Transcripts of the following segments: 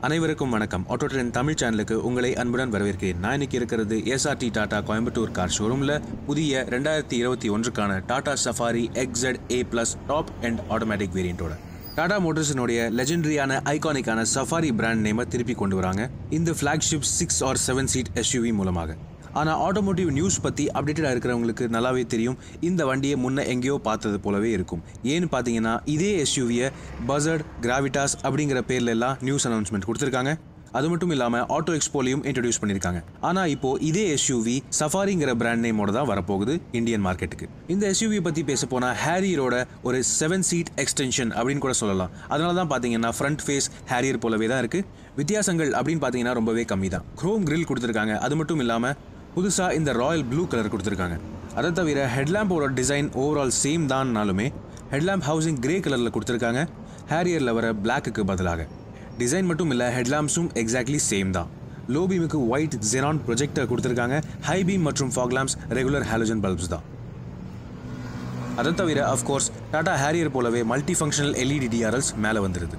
அனைவருக்கும் வணக்கம் auto train Tamil சேனலுக்கு உங்களை அன்புடன் வரவேற்கிறேன் நான் இன்னைக்கு இருக்கிறது எஸ்ஆர்டி டாடா கோயம்புத்தூர் கார் ஷோரூமில் புதிய ரெண்டாயிரத்தி இருபத்தி ஒன்றுக்கான Tata Safari XZ A plus top end automatic வேரியண்ட்டோட டாடா மோட்டர்ஸினுடைய லெஜெண்டரியான ஐகானிக்கான சஃபாரி பிராண்ட் நேமை திருப்பி கொண்டு வராங்க இந்த flagship six or seven seat SUV மூலமாக ஆனால் ஆட்டோமோட்டிவ் நியூஸ் பற்றி அப்டேட்டடாக இருக்கிறவங்களுக்கு நல்லாவே தெரியும் இந்த வண்டியை முன்ன எங்கேயோ பார்த்தது போலவே இருக்கும் ஏன்னு பார்த்தீங்கன்னா இதே எஸ்யூவியை பசர்ட் கிராவிட்டாஸ் அப்படிங்கிற பேர்ல எல்லாம் நியூஸ் அனௌன்ஸ்மெண்ட் கொடுத்துருக்காங்க அது மட்டும் இல்லாமல் ஆட்டோ எக்ஸ்போலையும் இன்ட்ரடியூஸ் பண்ணியிருக்காங்க ஆனால் இப்போ இதே எஸ்யூவி சஃபாரிங்கிற பிராண்ட் நேமோட தான் வரப்போகுது இந்தியன் மார்க்கெட்டுக்கு இந்த எஸ்யூவி பற்றி பேச போனால் ஹேரியரோட ஒரு செவன் சீட் எக்ஸ்டென்ஷன் அப்படின்னு கூட சொல்லலாம் அதனால தான் பார்த்தீங்கன்னா ஃப்ரண்ட் ஃபேஸ் ஹேரியர் போலவே தான் இருக்குது வித்தியாசங்கள் அப்படின்னு பார்த்தீங்கன்னா ரொம்பவே கம்மி தான் க்ரோம் கிரில் கொடுத்துருக்காங்க அது மட்டும் இல்லாமல் புதுசாக இந்த ராயல் ப்ளூ கலர் கொடுத்துருக்காங்க அதை தவிர ஹெட்லாம்போட டிசைன் ஓவரால் சேம் தான்னாலுமே ஹெட்லாம்ப் ஹவுசிங் கிரே கலரில் கொடுத்துருக்காங்க ஹேரியரில் வர பிளாக்குக்கு பதிலாக டிசைன் மட்டும் இல்லை ஹெட்லாம்ப்ஸும் எக்ஸாக்ட்லி சேம் தான் லோ பீமுக்கு ஒயிட் ஜெனான் ப்ரொஜெக்டர் கொடுத்துருக்காங்க ஹை பீம் மற்றும் fog lamps regular halogen bulbs தான் அதை தவிர அஃப்கோர்ஸ் டாடா ஹேரியர் போலவே மல்டி ஃபங்க்ஷனல் எல்இடி டிஆர்எல்ஸ் மேலே வந்துடுது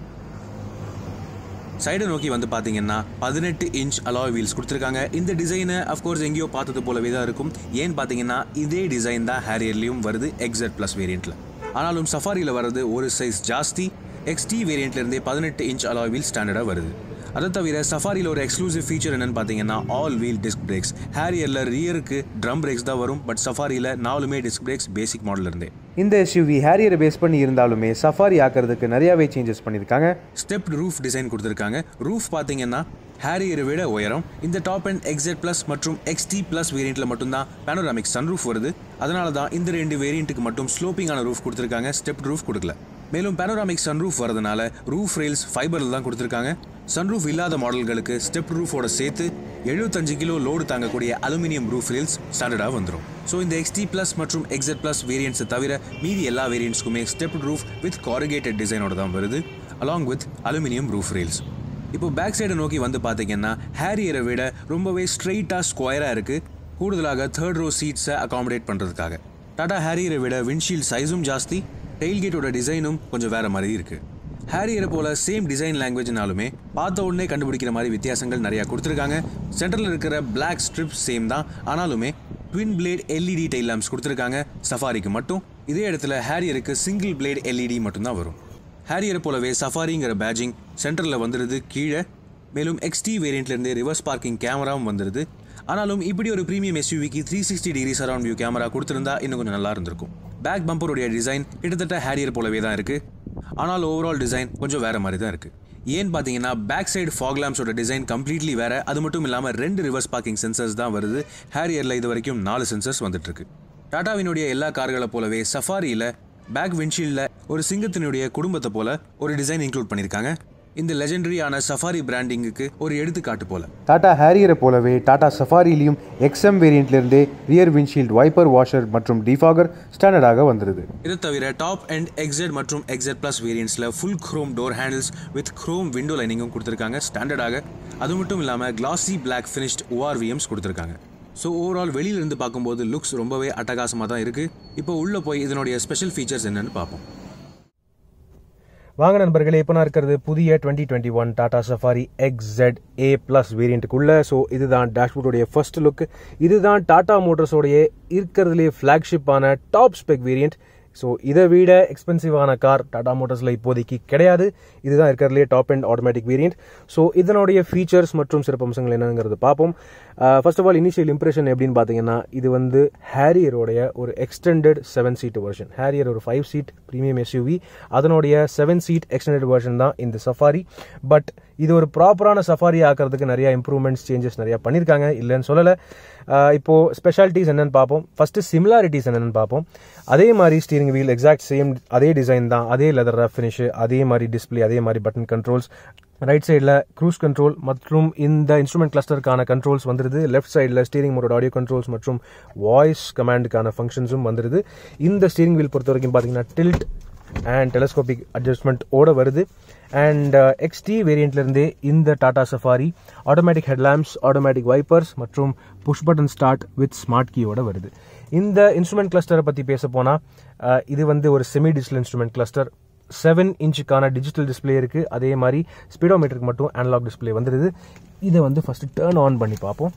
சைடை நோக்கி வந்து பார்த்தீங்கன்னா பதினெட்டு இன்ச் அலாய் வீல்ஸ் கொடுத்துருக்காங்க இந்த டிசைனை அஃப்கோர்ஸ் எங்கேயோ பார்த்தது போலவே தான் இருக்கும் ஏன்னு பார்த்தீங்கன்னா இதே டிசைன் தான் ஹேரியர்லேயும் வருது எக்ஸட் ப்ளஸ் வேரியண்ட்டில் ஆனாலும் சஃபாரியில் வர்றது ஒரு சைஸ் ஜாஸ்தி எக்ஸ்டி வேரியண்ட்லேருந்தே பதினெட்டு இன்ச் அலாய் வீல் ஸ்டாண்டர்டாக வருது அதை தவிர சஃபாரியில் ஒரு எக்ஸ்க்ளூசிவ் ஃபீச்சர் என்னன்னு பார்த்தீங்கன்னா ஆல் வீல் டிஸ்க் பிரேக்ஸ் ஹேரியரில் ரியருக்கு ட்ரம் பிரேக்ஸ் தான் வரும் பட் சஃபாரியில் நாலுமே டிஸ்க் பிரேக்ஸ் பேசிக் மாடல் இருந்தே இந்த எஸ்யூவி ஹேரியரை பேஸ் பண்ணி இருந்தாலுமே சஃபாரி ஆக்கிறதுக்கு நிறையாவே சேஞ்சஸ் பண்ணியிருக்காங்க ஸ்டெப்ட் ரூஃப் டிசைன் கொடுத்துருக்காங்க ரூஃப் பார்த்தீங்கன்னா ஹேரியரை விட உயரம் இந்த டாப் அண்ட் எக்ஸெட் ப்ளஸ் மற்றும் எக்ஸ்டி ப்ளஸ் வேரியண்ட்டில் மட்டும்தான் பேனோராமிக் சன் ரூஃப் வருது அதனால தான் இந்த ரெண்டு வேரியண்ட்டுக்கு மட்டும் ஸ்லோப்பிங்கான ரூஃப் கொடுத்துருக்காங்க ஸ்டெப்ட் ரூஃப் கொடுக்கல மேலும் பேனோராமிக் சன் ரூஃப் வரதுனால ரூஃப் ரெயில்ஸ் ஃபைபரில் தான் கொடுத்துருக்காங்க சன்ரூஃப் இல்லாத மாடல்களுக்கு ஸ்டெப் ரூஃபோட சேர்த்து எழுபத்தஞ்சு கிலோ லோடு தாங்கக்கூடிய அலுமினியம் ரூஃப் ரீல்ஸ் ஸ்டாண்டர்டாக வந்துடும் ஸோ இந்த எக்ஸ்டி ப்ளஸ் மற்றும் எக்ஸட் ப்ளஸ் வேரியன்ட்ஸை தவிர மீதி எல்லா வேரியன்ட்ஸ்க்குமே ஸ்டெப் ரூஃப் வித் காரிகேட்டட் டிசைனோட தான் வருது along with aluminium roof rails இப்போ பேக் சைடை நோக்கி வந்து பார்த்தீங்கன்னா ஹேரியரை விட ரொம்பவே ஸ்ட்ரெயிட்டாக ஸ்கொயராக இருக்குது கூடுதலாக தேர்ட் ரோ சீட்ஸை அகாமடேட் பண்ணுறதுக்காக டாடா ஹேரியரை விட விண்ட்ஷீல்ட் சைஸும் ஜாஸ்தி டெயில்கேட்டோட டிசைனும் கொஞ்சம் வேறு மாதிரி இருக்குது ஹேரியரை போல சேம் டிசைன் லாங்குவேஜ்னாலுமே பார்த்த உடனே கண்டுபிடிக்கிற மாதிரி வித்தியாசங்கள் நிறையா கொடுத்துருக்காங்க சென்டரில் இருக்கிற பிளாக் ஸ்ட்ரிப் சேம் தான் ஆனாலுமே twin blade LED tail lamps கொடுத்துருக்காங்க சஃபாரிக்கு மட்டும் இதே இடத்துல ஹேரியருக்கு சிங்கிள் பிளேட் எல்இடி மட்டும்தான் வரும் ஹேரியரை போலவே சஃபாரிங்கிற பேஜிங் சென்டரில் வந்துடுது கீழே மேலும் எக்ஸ்டி வேரியண்ட்லேருந்தே ரிவர்ஸ் பார்க்கிங் கேமராவும் வந்துடுது ஆனாலும் இப்படி ஒரு ப்ரீமியம் எஸ்யூவிக்கு three sixty degree surround view camera கொடுத்துருந்தா இன்னும் கொஞ்சம் நல்லா இருந்திருக்கும் பேக் பம்பருடைய டிசைன் கிட்டத்தட்ட ஹேரியர் போலவே தான் இருக்குது ஆனால் ஓவரால் டிசைன் கொஞ்சம் வேறு மாதிரி தான் இருக்குது ஏன்னு பார்த்தீங்கன்னா பேக் சைடு ஃபாக் லேம்ப்ஸோட டிசைன் கம்ப்ளீட்லி வேறு அது மட்டும் இல்லாமல் ரெண்டு ரிவர்ஸ் பார்க்கிங் சென்சர்ஸ் தான் வருது ஹேரியரில் இது வரைக்கும் நாலு சென்சர்ஸ் வந்துட்டுருக்கு டாட்டாவினுடைய எல்லா கார்களை போலவே சஃபாரியில் பேக் விண்ட்ஷீல்டில் ஒரு சிங்கத்தினுடைய குடும்பத்தை போல ஒரு டிசைன் இன்க்ளூட் பண்ணியிருக்காங்க இந்த லெஜெண்டரியான சஃபாரி பிராண்டிங்குக்கு ஒரு எடுத்துக்காட்டு போல டாடா ஹேரியரை போலவே டாடா சஃபாரிலையும் எக்ஸ்எம் வேரியண்ட்லேருந்தே ரியர் விண்ட்ஷீல்ட் வைப்பர் வாஷர் மற்றும் டிஃபாகர் ஸ்டாண்டர்டாக வந்துடுது இது தவிர டாப் அண்ட் எக்ஸெட் மற்றும் எக்ஸெட் ப்ளஸ் வேரியன்ட்ஸில் full chrome door handles with chrome window லைனிங்கும் கொடுத்துருக்காங்க ஸ்டாண்டர்டாக அது மட்டும் இல்லாமல் கிளாசி பிளாக் ஃபினிஷ்ட் ஓஆர்விஎம்ஸ் கொடுத்துருக்காங்க ஸோ ஓவரால் வெளியிலிருந்து பார்க்கும்போது லுக்ஸ் ரொம்பவே அட்டகாசமாக தான் இருக்குது இப்போ உள்ளே போய் இதனுடைய ஸ்பெஷல் ஃபீச்சர்ஸ் என்னன்னு பார்ப்போம் வாங்க நண்பர்களே இப்போ நான் இருக்கிறது புதிய twenty twenty one Tata Safari XZ A plus வேரியண்ட்டுக்குள்ள ஸோ இதுதான் டேஷ்போர்டுடைய ஃபர்ஸ்ட் லுக் இதுதான் டாடா மோட்டர்ஸோடைய இருக்கிறதுலே ஃப்ளாக்ஷிப்பான டாப் ஸ்பெக் வேரியண்ட் ஸோ இதை விட எக்ஸ்பென்சிவான கார் டாடா மோட்டர்ஸில் இப்போதைக்கு கிடையாது இதுதான் இருக்கிறதுலே top end automatic variant so இதனுடைய ஃபீச்சர்ஸ் மற்றும் சிறப்பம்சங்கள் என்னங்கிறது பார்ப்போம் first of all initial impression எப்படின்னு பார்த்தீங்கன்னா இது வந்து ஹேரியரோடைய ஒரு extended seven seat version Harrier ஒரு ஃபைவ் சீட் ப்ரீமியம் எஸ்யூவி அதனுடைய செவன் சீட் எக்ஸ்டெண்டட் வெர்ஷன் தான் இந்த சஃபாரி பட் இது ஒரு ப்ராப்பரான சஃபாரி ஆக்கிறதுக்கு நிறைய இம்ப்ரூவ்மெண்ட்ஸ் சேஞ்சஸ் நிறைய பண்ணியிருக்காங்க இல்லைன்னு சொல்லலை இப்போ ஸ்பெஷாலிட்டிஸ் என்னன்னு பார்ப்போம் ஃபர்ஸ்ட் சிமிலாரிட்டிஸ் என்னன்னு பார்ப்போம் அதே மாதிரி ஸ்டீரிங் வீல் எக்ஸாக்ட் சேம் அதே டிசைன் தான் அதே லெதர் ஃபினிஷ் அதே மாதிரி டிஸ்பிளே அதே மாதிரி பட்டன் கண்ட்ரோல்ஸ் ரைட் சைடில் க்ரூஸ் கண்ட்ரோல் மற்றும் இந்த இன்ஸ்ட்ருமெண்ட் கிளஸ்டருக்கான கண்ட்ரோல்ஸ் வந்துருது லெஃப்ட் சைடில் ஸ்டீரிங் மோடோட ஆடியோ கண்ட்ரோல்ஸ் மற்றும் வாய்ஸ் கமாண்டுக்கான ஃபங்க்ஷன்ஸும் வந்துருது இந்த ஸ்டீரிங் வீல் பொறுத்த வரைக்கும் பார்த்தீங்கன்னா டில்ட் அண்ட் டெலஸ்கோபிக் அட்ஜஸ்ட்மெண்ட் ஓட வருது அண்ட் எக்ஸ்டி வேரியண்ட்லேருந்தே இந்த Tata Safari automatic headlamps automatic wipers மற்றும் push button start with smart கீயோட வருது இந்த இன்ஸ்ட்ருமெண்ட் கிளஸ்டரை பற்றி பேச போனால் இது வந்து ஒரு semi digital instrument cluster seven இன்ச்சுக்கான டிஜிட்டல் டிஸ்பிளே இருக்குது அதே மாதிரி ஸ்பீடோமீட்டருக்கு மட்டும் அனலாக் டிஸ்பிளே வந்துடுது இதை வந்து ஃபஸ்ட்டு டேர்ன் ஆன் பண்ணி பார்ப்போம்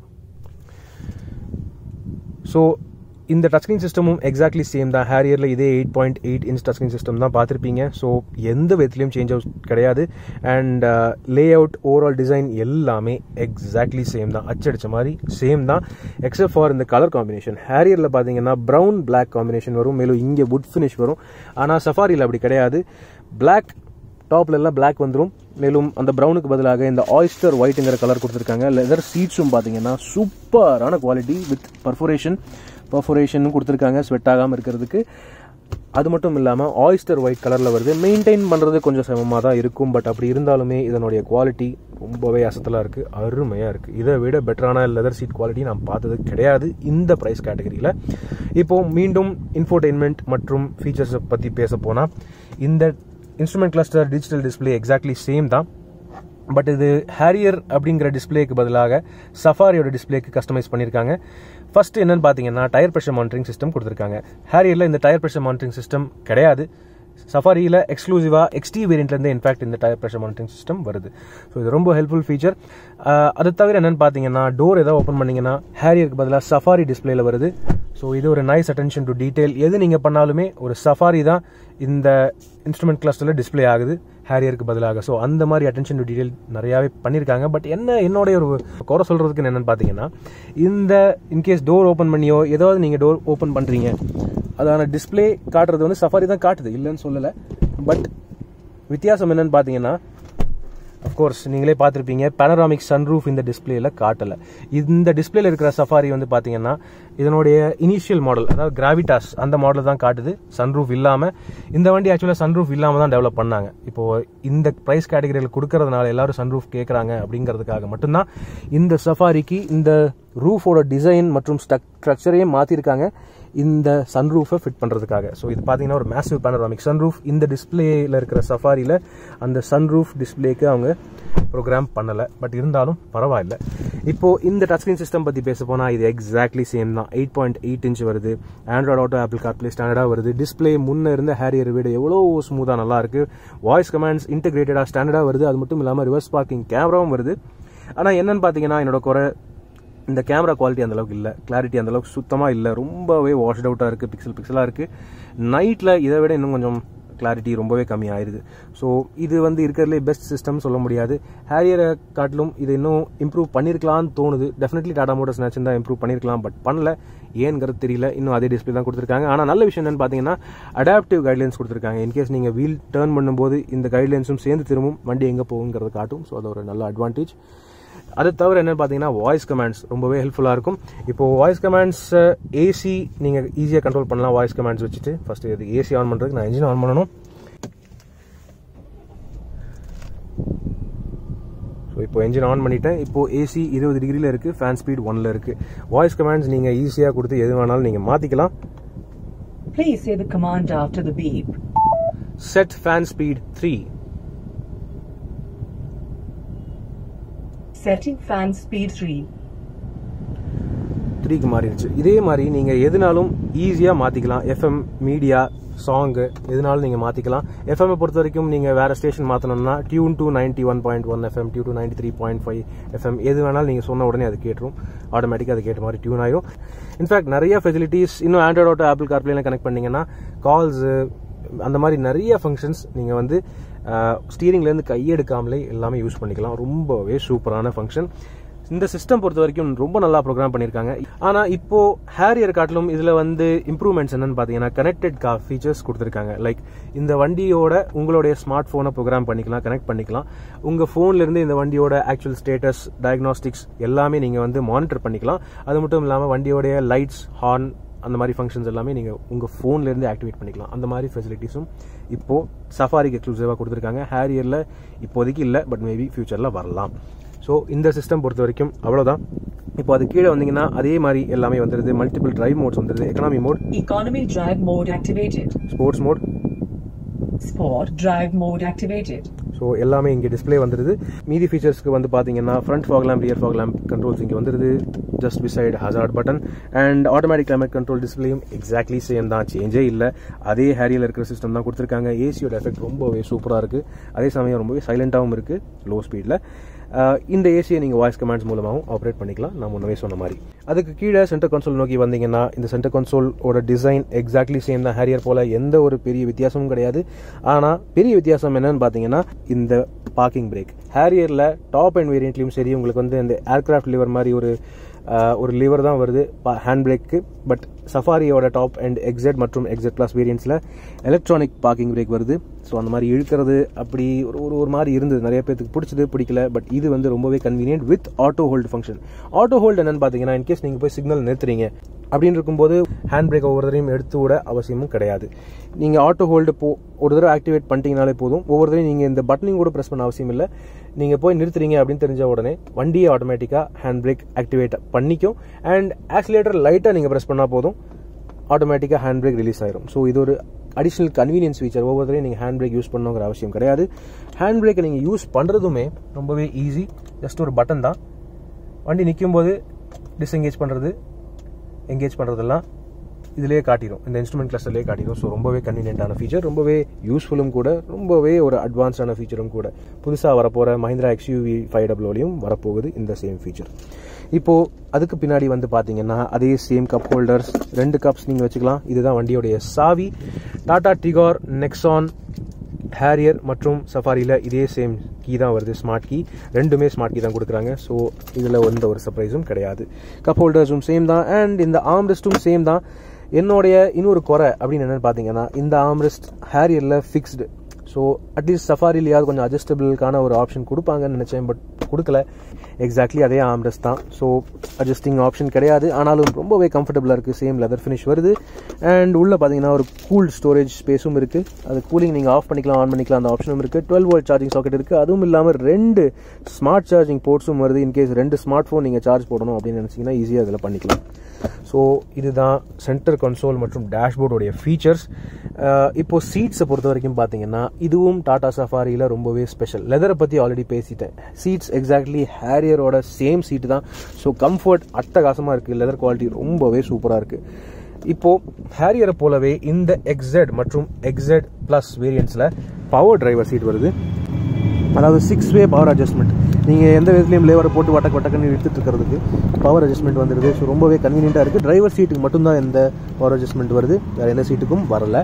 ஸோ இந்த டச்ஸ்க்ரீன் சிஸ்டமும் எக்ஸாக்ட்லி சேம் தான் ஹேரியரில் இதே eight point eight inch touchscreen system தான் பார்த்துருப்பீங்க ஸோ எந்த விதத்துலையும் சேஞ்ச் அவுட் கிடையாது and layout overall design எல்லாமே எக்ஸாக்ட்லி சேம் தான் அச்சடிச்ச மாதிரி சேம் தான் எக்ஸப்ட் ஃபார் இந்த கலர் காம்பினேஷன் ஹேரியரில் பார்த்தீங்கன்னா ப்ரௌன் பிளாக் காம்பினேஷன் வரும் மேலும் இங்கே வுட் ஃபினிஷ் வரும் ஆனால் சஃபாரியில் அப்படி கிடையாது பிளாக் டாப்ல எல்லாம் பிளாக் வந்துடும் மேலும் அந்த ப்ரௌனுக்கு பதிலாக இந்த ஆயிஸ்டர் ஒயிட்டுங்கிற கலர் கொடுத்துருக்காங்க லெதர் சீட்ஸும் பார்த்தீங்கன்னா சூப்பரான குவாலிட்டி வித் பர்ஃபோரேஷன் பர்ஃபோரேஷன் கொடுத்துருக்காங்க ஸ்வெட் ஆகாமல் இருக்கிறதுக்கு அது மட்டும் இல்லாமல் ஆயிஸ்டர் ஒயிட் கலரில் வருது மெயின்டைன் பண்ணுறது கொஞ்சம் சிரமமாக தான் இருக்கும் பட் அப்படி இருந்தாலுமே இதனுடைய குவாலிட்டி ரொம்பவே அசத்தலாக இருக்குது அருமையாக இருக்குது இதை விட பெட்டரான லெதர் சீட் குவாலிட்டி நான் பார்த்தது கிடையாது இந்த ப்ரைஸ் கேட்டகரியில் இப்போது மீண்டும் இன்ஃபோடெயின்மெண்ட் மற்றும் ஃபீச்சர்ஸை பற்றி பேச போனால் இந்த instrument cluster digital display exactly same தான் பட் இது ஹேரியர் அப்படிங்கிற டிஸ்பிளேக்கு பதிலாக சஃபாரியோட டிஸ்பிளேக்கு கஸ்டமைஸ் பண்ணியிருக்காங்க ஃபர்ஸ்ட் என்னன்னு பார்த்தீங்கன்னா டயர் ப்ரெஷர் மானிட்டரிங் சிஸ்டம் கொடுத்துருக்காங்க ஹேரியரில் இந்த டயர் ப்ரெஷர் மானிட்டரிங் சிஸ்டம் கிடையாது சஃபாரியில் எக்ஸ்க்ளூசிவாக எக்ஸ்டி வேரியண்ட்லேருந்து இன்ஃபேக்ட் இந்த டயர் ப்ரெஷர் மானிட்டரிங் சிஸ்டம் வருது ஸோ இது ரொம்ப ஹெல்ப்ஃபுல் ஃபீச்சர் அது தவிர என்னன்னு பார்த்தீங்கன்னா டோர் ஏதாவது ஓப்பன் பண்ணீங்கன்னா ஹேரியருக்கு பதிலாக சஃபாரி டிஸ்பிளேல வருது ஸோ இது ஒரு நைஸ் அட்டென்ஷன் டு டீட்டெயில் எது நீங்கள் பண்ணாலுமே ஒரு சஃபாரி தான் இந்த இன்ஸ்ட்ருமெண்ட் கிளஸ்டரில் டிஸ்பிளே ஆகுது ஹேரியருக்கு பதிலாக ஸோ அந்த மாதிரி அட்டென்ஷன் டு டீட்டெயில் நிறையாவே பண்ணியிருக்காங்க பட் என்ன என்னுடைய ஒரு குறை சொல்கிறதுக்கு என்னென்னு பார்த்தீங்கன்னா இந்த இன்கேஸ் டோர் ஓப்பன் பண்ணியோ ஏதாவது நீங்கள் டோர் ஓப்பன் பண்ணுறீங்க அதான டிஸ்பிளே காட்டுறது வந்து சஃபாரி தான் காட்டுது இல்லைன்னு சொல்லலை பட் வித்தியாசம் என்னன்னு பார்த்தீங்கன்னா அஃப்கோர்ஸ் நீங்களே பார்த்துருப்பீங்க பேனராமிக் சன்ரூஃப் இந்த டிஸ்பிளேல காட்டலை இந்த டிஸ்பிளேல இருக்கிற சஃபாரி வந்து பார்த்தீங்கன்னா இதனுடைய இனிஷியல் மாடல் அதாவது கிராவிட்டாஸ் அந்த மாடல் தான் காட்டுது சன்ரூஃப் இல்லாமல் இந்த வண்டி ஆக்சுவலாக சன்ரூஃப் இல்லாமல் தான் டெவலப் பண்ணாங்க இப்போ இந்த ப்ரைஸ் கேட்டகரியில் கொடுக்கறதுனால எல்லாரும் சன்ரூஃப் கேட்குறாங்க அப்படிங்கிறதுக்காக மட்டும்தான் இந்த சஃபாரிக்கு இந்த ரூஃபோட டிசைன் மற்றும் ஸ்ட்ரக்சரையே மாற்றிருக்காங்க இந்த சன்ரூஃபை ஃபிட் பண்ணுறதுக்காக ஸோ இது பார்த்தீங்கன்னா ஒரு மேசிவ் பேனராமிக் சன்ரூஃப் இந்த டிஸ்பிளேயில் இருக்கிற சஃபாரியில் அந்த சன்ரூஃப் டிஸ்பிளேக்கு அவங்க ப்ரோக்ராம் பண்ணலை பட் இருந்தாலும் பரவாயில்ல இப்போது இந்த டச் ஸ்க்ரீன் சிஸ்டம் பற்றி பேச போனால் இது எக்ஸாக்ட்லி சேம் தான் எயிட் பாயிண்ட் எயிட் இன்ச் வருது ஆண்ட்ராய்ட் ஆட்டோ ஆப்பிள் கார்ப்ளே ஸ்டாண்டர்டாக வருது டிஸ்பிளே முன்னே இருந்த ஹேரியர் விட எவ்வளோ ஸ்மூத்தாக நல்லா இருக்கு வாய்ஸ் கமாண்ட்ஸ் இன்டெகிரேட்டடாக ஸ்டாண்டர்டாக வருது அது மட்டும் இல்லாமல் ரிவர்ஸ் பார்க்கிங் கேமராவும் வருது ஆனால் என்னன்னு பார்த்தீங்கன்னா என்னோட குறை இந்த கேமரா குவாலிட்டி அந்தளவுக்கு இல்லை கிளாரிட்டி அந்தளவுக்கு சுத்தமாக இல்லை ரொம்பவே வாஷ்ட் அவுட்டாக இருக்குது பிக்சல் பிக்சலாக இருக்குது நைட்டில் இதை விட இன்னும் கொஞ்சம் கிளாரிட்டி ரொம்பவே கம்மி ஆயிடுது ஸோ இது வந்து இருக்கிறதுலே பெஸ்ட் சிஸ்டம் சொல்ல முடியாது ஹேரியரை காட்டிலும் இது இன்னும் இம்ப்ரூவ் பண்ணியிருக்கலாம்னு தோணுது டெஃபினெட்லி டாடா மோட்டர்ஸ் நினச்சிருந்தா இம்ப்ரூவ் பண்ணியிருக்கலாம் பட் பண்ணல ஏங்கிறது தெரியல இன்னும் அதே டிஸ்பிளே தான் கொடுத்துருக்காங்க ஆனால் நல்ல விஷயம் என்னன்னு பார்த்தீங்கன்னா அடாப்டிவ் கைட்லைன்ஸ் கொடுத்துருக்காங்க இன்கேஸ் நீங்கள் வீல் டேர்ன் பண்ணும்போது இந்த கைட்லைன்ஸும் சேர்ந்து திரும்பும் வண்டி எங்கே போகுங்கிறது காட்டும் ஸோ அது ஒரு நல்ல அட்வான்டேஜ் அது தவிர என்ன பார்த்தீங்கன்னா வாய்ஸ் கமாண்ட்ஸ் ரொம்பவே ஹெல்ப்ஃபுல்லாக இருக்கும் இப்போ வாய்ஸ் கமாண்ட்ஸ் ஏசி நீங்கள் ஈஸியாக கண்ட்ரோல் பண்ணலாம் வாய்ஸ் கமாண்ட்ஸ் வச்சுட்டு ஃபர்ஸ்ட் இது ஏசி ஆன் பண்ணுறதுக்கு நான் இன்ஜின் ஆன் பண்ணணும் ஸோ இப்போ என்ஜின் ஆன் பண்ணிட்டேன் இப்போ ஏசி இருபது டிகிரியில் இருக்குது ஃபேன் ஸ்பீட் ஒன்ல இருக்குது வாய்ஸ் கமாண்ட்ஸ் நீங்கள் ஈஸியாக கொடுத்து எது வேணாலும் நீங்கள் மாற்றிக்கலாம் Please say the command after the beep. Set fan speed three Setting fan speed 3. த்ரீக்கு மாறிடுச்சு இதே மாதிரி நீங்கள் எதுனாலும் ஈஸியாக மாற்றிக்கலாம் எஃப்எம் மீடியா சாங்கு எதுனாலும் நீங்கள் மாற்றிக்கலாம் எஃப்எம்ஐ பொறுத்த வரைக்கும் நீங்கள் வேறு ஸ்டேஷன் மாற்றணும்னா tune to ninety one point one FM tune to ninety three point five FM எது வேணாலும் நீங்கள் சொன்ன உடனே அது கேட்டுரும் ஆட்டோமேட்டிக்காக அது கேட்ட மாதிரி டியூன் ஆயிரும் இன்ஃபேக்ட் நிறைய ஃபெசிலிட்டிஸ் இன்னும் ஆண்ட்ராய்ட் ஆட்டோ ஆப்பிள் கார்ப்ளேலாம் கனெக்ட் பண்ணீங்கன்னா கால்ஸு அந்த மாதிரி நிறைய ஃபங்க்ஷன்ஸ் நீங்கள் வந்து ஸ்டீரிங்லேருந்து கையெடுக்காமலே எல்லாமே யூஸ் பண்ணிக்கலாம் ரொம்பவே சூப்பரான ஃபங்க்ஷன் இந்த சிஸ்டம் பொறுத்த வரைக்கும் ரொம்ப நல்லா ப்ரோக்ராம் பண்ணியிருக்காங்க ஆனால் இப்போ ஹேரியர் காட்டிலும் இதில் வந்து இம்ப்ரூவ்மெண்ட்ஸ் என்னன்னு பார்த்தீங்கன்னா கனெக்டட் கா ஃபீச்சர்ஸ் கொடுத்துருக்காங்க லைக் இந்த வண்டியோட உங்களுடைய ஸ்மார்ட் ஃபோனை ப்ரோக்ராம் பண்ணிக்கலாம் கனெக்ட் பண்ணிக்கலாம் உங்கள் ஃபோன்லேருந்து இந்த வண்டியோட ஆக்சுவல் ஸ்டேட்டஸ் டயக்னாஸ்டிக்ஸ் எல்லாமே நீங்கள் வந்து மானிட்டர் பண்ணிக்கலாம் அது மட்டும் இல்லாமல் வண்டியோடைய லைட்ஸ் ஹார்ன் அந்த மாதிரி ஃபங்க்ஷன்ஸ் எல்லாமே நீங்கள் உங்கள் ஃபோன்லேருந்து ஆக்டிவேட் பண்ணிக்கலாம் அந்த மாதிரி ஃபெசிலிட்டிஸும் இப்போது சஃபாரிக்கு எக்ஸ்க்ளூசிவாக கொடுத்துருக்காங்க ஹேரியரில் இப்போதைக்கு இல்லை பட் மேபி ஃபியூச்சரில் வரலாம் ஸோ இந்த சிஸ்டம் பொறுத்த வரைக்கும் அவ்வளோதான் இப்போ அது கீழே வந்தீங்கன்னா அதே மாதிரி எல்லாமே வந்துடுது மல்டிபிள் டிரைவ் மோட்ஸ் வந்துடுது economy mode Economy drive mode activated. Sports mode Sport drive mode activated. So எல்லாமே இங்கே டிஸ்ப்ளே வந்துடுது மீதி ஃபீச்சர்ஸ்க்கு வந்து பார்த்தீங்கன்னா front fog lamp rear fog lamp controls இங்கே வந்துடுது just beside hazard button and automatic climate control டிஸ்பிளேயும் எக்ஸாக்ட்லி சேம் தான் சேஞ்சே இல்லை அதே ஹேரியில் இருக்கிற சிஸ்டம் தான் கொடுத்துருக்காங்க ஏசியோட எஃபெக்ட் ரொம்பவே சூப்பராக இருக்குது அதே சமயம் ரொம்பவே சைலண்ட்டாகவும் இருக்குது லோ ஸ்பீடில் இந்த ஏசியை நீங்கள் வாய்ஸ் கமாண்ட்ஸ் மூலமாகவும் ஆப்ரேட் பண்ணிக்கலாம் நான் முன்னவே சொன்ன மாதிரி அதுக்கு கீழே சென்டர் கன்சோல் நோக்கி வந்தீங்கன்னா இந்த சென்டர் கன்சோலோட டிசைன் எக்ஸாக்ட்லி சேம் தான் ஹேரியர் போல எந்த ஒரு பெரிய வித்தியாசமும் கிடையாது ஆனால் பெரிய வித்தியாசம் என்னன்னு பார்த்தீங்கன்னா இந்த பார்க்கிங் பிரேக் ஹேரியரில் டாப் அண்ட் வேரியண்ட்லையும் சரி உங்களுக்கு வந்து இந்த ஏர்கிராஃப்ட் லிவர் மாதிரி ஒரு ஆஹ், ஒரு லிவர் தான் வருது ஹேண்ட் பிரேக்கு பட் சஃபாரியோட டாப் அண்ட் எக்ஸெட் மற்றும் எக்ஸெட் ப்ளஸ் வேரியன்ட்ஸில் எலக்ட்ரானிக் பார்க்கிங் பிரேக் வருது ஸோ அந்த மாதிரி இழுக்கிறது அப்படி ஒரு ஒரு ஒரு மாதிரி இருந்தது நிறைய பேருக்கு பிடிச்சது பிடிக்கல பட் இது வந்து ரொம்பவே convenient with auto hold function auto hold என்னன்னு பார்த்தீங்கன்னா இன்கேஸ் நீங்கள் போய் சிக்னல் நிறுத்துறீங்க அப்படின்னு இருக்கும்போது ஹேண்ட் பிரேக் ஒவ்வொரு தடவையும் எடுத்து விட அவசியமும் கிடையாது நீங்கள் ஆட்டோ ஹோல்டு போ ஒரு தடவை ஆக்டிவேட் பண்ணிட்டீங்கனாலே போதும் ஒவ்வொரு தடவையும் நீங்கள் இந்த பட்டனையும் கூட ப்ரெஸ் பண்ண அவசியம் இல்லை நீங்கள் போய் நிறுத்துறீங்க அப்படின்னு தெரிஞ்ச உடனே வண்டியை ஆட்டோமேட்டிக்காக ஹேண்ட் பிரேக் ஆக்டிவேட் பண்ணிக்கும் அண்ட் ஆக்சிலேட்டர் லைட்டாக நீங்கள் ப்ரெஸ் பண்ணால் போதும் ஆட்டோமேட்டிக்காக ஹேண்ட் பிரேக் ரிலீஸ் ஆயிரும் ஸோ இது ஒரு அடிஷனல் கன்வீனியன்ஸ் ஃபீச்சர் ஒவ்வொருத்தரையும் நீங்கள் ஹேண்ட் பிரேக் யூஸ் பண்ணணுங்கிற அவசியம் கிடையாது ஹேண்ட் பிரேக்கை நீங்கள் யூஸ் பண்ணுறதுமே ரொம்பவே ஈஸி ஜஸ்ட் ஒரு பட்டன் தான் வண்டி நிற்கும் போது டிஸ்எங்கேஜ் பண்ணுறது எங்கேஜ் பண்ணுறதெல்லாம் இதிலேயே காட்டிடும் இந்த இன்ஸ்ட்ருமெண்ட் கிளஸ்டர்லேயே காட்டிடும் ஸோ ரொம்பவே கன்வீனியன்ட்டான ஃபீச்சர் ரொம்பவே யூஸ்ஃபுல்லும் கூட ரொம்பவே ஒரு அட்வான்ஸ்டான ஃபீச்சரும் கூட புதுசாக வரப்போகிற மஹிந்திரா எக்ஸ்யூவி ஃபைவ் டபிள்யூலையும் வரப்போகுது இந்த சேம் ஃபீச்சர் இப்போது அதுக்கு பின்னாடி வந்து பார்த்தீங்கன்னா அதே சேம் கப் ஹோல்டர்ஸ் ரெண்டு கப்ஸ் நீங்கள் வச்சுக்கலாம் இதுதான் வண்டியோடைய சாவி டாடா டிகார் நெக்ஸான் ஹேரியர் மற்றும் சஃபாரியில் இதே சேம் கீ தான் வருது ஸ்மார்ட் கீ ரெண்டுமே ஸ்மார்ட் கீ தான் கொடுக்குறாங்க ஸோ இதில் எந்த ஒரு சர்ப்ரைஸும் கிடையாது கப் ஹோல்டர்ஸும் சேம் தான் அண்ட் இந்த ஆம்ரெஸ்ட்டும் சேம் தான் என்னுடைய இன்னொரு குறை அப்படின்னு என்னென்னு பார்த்தீங்கன்னா இந்த ஆம்ரெஸ்ட் ஹேரியரில் ஃபிக்ஸ்டு ஸோ அட்லீஸ்ட் சஃபாரிலையாவது கொஞ்சம் அட்ஜஸ்டபிளுக்கான ஒரு ஆப்ஷன் கொடுப்பாங்கன்னு நினச்சேன் பட் கொடுக்கல எக்ஸாக்ட்லி அதே ஆம்ரெஸ்ட் தான் ஸோ அட்ஜஸ்டிங் ஆப்ஷன் கிடையாது ஆனாலும் ரொம்பவே கம்ஃபர்டபுளாக இருக்குது சேம் லெதர் ஃபினிஷ் வருது அண்ட் உள்ளே பார்த்தீங்கன்னா ஒரு கூல் ஸ்டோரேஜ் ஸ்பேஸும் இருக்குது அது கூலிங் நீங்கள் ஆஃப் பண்ணிக்கலாம் ஆன் பண்ணிக்கலாம் அந்த ஆப்ஷனும் இருக்குது டுவெல் வோல்ட் சார்ஜிங் சாக்கெட் இருக்குது அதுவும் இல்லாமல் ரெண்டு ஸ்மார்ட் சார்ஜிங் போர்ட்ஸும் வருது இன்கேஸ் ரெண்டு ஸ்மார்ட் ஃபோன் நீங்கள் சார்ஜ் போடணும் அப்படின்னு நினச்சிங்கன்னா ஈஸியாக அதில் பண்ணிக்கலாம் ஸோ இதுதான் சென்டர் கன்சோல் மற்றும் டேஷ்போர்டோடைய ஃபீச்சர்ஸ் இப்போ சீட்ஸை பொறுத்த வரைக்கும் பார்த்தீங்கன்னா இதுவும் டாடா சஃபாரியில் ரொம்பவே ஸ்பெஷல் லெதரை பற்றி ஆல்ரெடி பேசிட்டேன் சீட்ஸ் எக்ஸாக்ட்லி ஹேரியரோட சேம் சீட்டு தான் ஸோ கம்ஃபர்ட் அட்டகாசமாக இருக்குது லெதர் குவாலிட்டி ரொம்பவே சூப்பராக இருக்குது இப்போ ஹேரியரை போலவே இந்த எக்ஸெட் மற்றும் எக்ஸெட் ப்ளஸ் வேரியன்ஸில் பவர் டிரைவர் சீட் வருது அதாவது சிக்ஸ் வே பவர் அட்ஜஸ்ட்மெண்ட் நீங்கள் எந்த விதத்துலையும் லேவரை போட்டு வட்டக்கு வட்டக்குன்னு எடுத்துட்டு இருக்கிறதுக்கு பவர் அட்ஜஸ்ட்மெண்ட் வந்துடுது ஸோ ரொம்பவே கன்வீனியண்ட்டாக இருக்குது டிரைவர் சீட்டுக்கு மட்டும்தான் இந்த பவர் அட்ஜஸ்ட்மெண்ட் வருது வேறு எந்த சீட்டுக்கும் வரல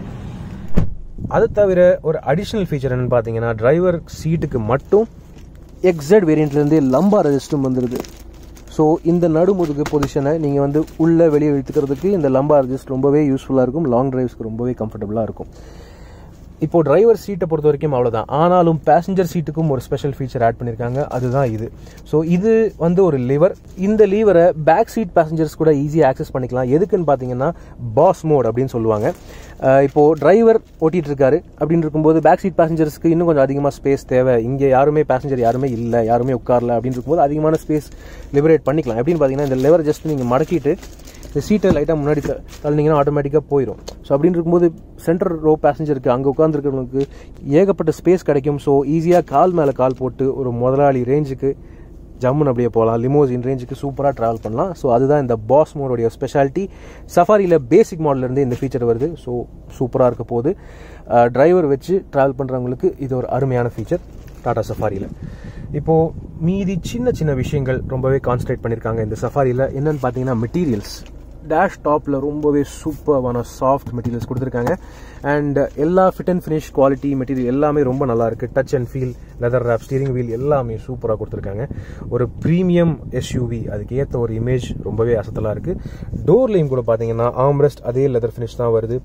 அது தவிர ஒரு அடிஷ்னல் ஃபீச்சர் என்னன்னு பார்த்தீங்கன்னா டிரைவர் சீட்டுக்கு மட்டும் எக்ஸட் வேரியண்ட்லேருந்தே லம்பா ரெஜிஸ்டும் வந்துடுது ஸோ இந்த நடுமுதுகு பொசிஷனை நீங்கள் வந்து உள்ளே வெளியே இழுத்துக்கிறதுக்கு இந்த லம்பா ரெஜிஸ்ட் ரொம்பவே யூஸ்ஃபுல்லாக இருக்கும் லாங் டிரைவ்ஸ்க்கு ரொம்பவே கம்ஃபர்டபுளாக இருக்கும் இப்போ டிரைவர் சீட்டை பொறுத்த வரைக்கும் அவ்வளோதான் ஆனாலும் பேசஞ்சர் சீட்டுக்கும் ஒரு ஸ்பெஷல் ஃபீச்சர் ஆட் பண்ணியிருக்காங்க அதுதான் இது ஸோ இது வந்து ஒரு லிவர் இந்த லீவரை பேக் சீட் பேசஞ்சர்ஸ் கூட ஈஸியாக ஆக்சஸ் பண்ணிக்கலாம் எதுக்குன்னு பார்த்தீங்கன்னா பாஸ் மோட் அப்படின்னு சொல்லுவாங்க அஹ் இப்போ டிரைவர் ஓட்டிட்டு இருக்காரு அப்படின்னு இருக்கும்போது பேக் சீட் பேசஞ்சர்ஸ்க்கு இன்னும் கொஞ்சம் அதிகமாக ஸ்பேஸ் தேவை இங்கே யாருமே பேசஞ்சர் யாருமே இல்லை யாருமே உட்காரல அப்படின்னு இருக்கும்போது அதிகமான ஸ்பேஸ் லிபரேட் பண்ணிக்கலாம் எப்படின்னு பார்த்தீங்கன்னா இந்த லிவர் ஜஸ்ட் நீங்கள் மடக்கிட்டு இந்த சீட்டை லைட்டாக முன்னாடி த- தள்ளினீங்கன்னா ஆட்டோமேட்டிக்காக போயிடும் ஸோ அப்படின்னு இருக்கும்போது சென்டர் ரோ பேசஞ்சருக்கு அங்கே உட்காந்துருக்கிறவங்களுக்கு ஏகப்பட்ட ஸ்பேஸ் கிடைக்கும் ஸோ ஈஸியாக கால் மேலே கால் போட்டு ஒரு முதலாளி ரேஞ்சுக்கு ஜம்முன்னு அப்படியே போகலாம் லிமோசின் ரேஞ்சுக்கு சூப்பராக ட்ராவல் பண்ணலாம் ஸோ அதுதான் இந்த பாஸ் மோடோடைய ஸ்பெஷாலிட்டி சஃபாரியில் பேசிக் மாடல்லேருந்து இந்த ஃபீச்சர் வருது ஸோ சூப்பராக இருக்க போகுது டிரைவர் வச்சு ட்ராவல் பண்ணுறவங்களுக்கு இது ஒரு அருமையான ஃபீச்சர் டாடா சஃபாரியில் இப்போது மீதி சின்ன சின்ன விஷயங்கள் ரொம்பவே கான்சன்ட்ரேட் பண்ணியிருக்காங்க இந்த சஃபாரியில் என்னன்னு பார்த்தீங்கன்னா மெட்டீரியல்ஸ் டேஷ் டாப்பில் ரொம்பவே சூப்பரான சாஃப்ட் மெட்டீரியல்ஸ் கொடுத்துருக்காங்க அண்ட் எல்லா fit and finish quality material எல்லாமே ரொம்ப நல்லா இருக்கு touch and feel leather wrap steering wheel எல்லாமே சூப்பராக கொடுத்துருக்காங்க ஒரு ப்ரீமியம் எஸ்யூவி அதுக்கு ஏற்ற ஒரு இமேஜ் ரொம்பவே அசத்தலாக இருக்கு டோர்லையும் கூட பார்த்தீங்கன்னா ஆம்ரெஸ்ட் அதே லெதர் ஃபினிஷ் தான் வருது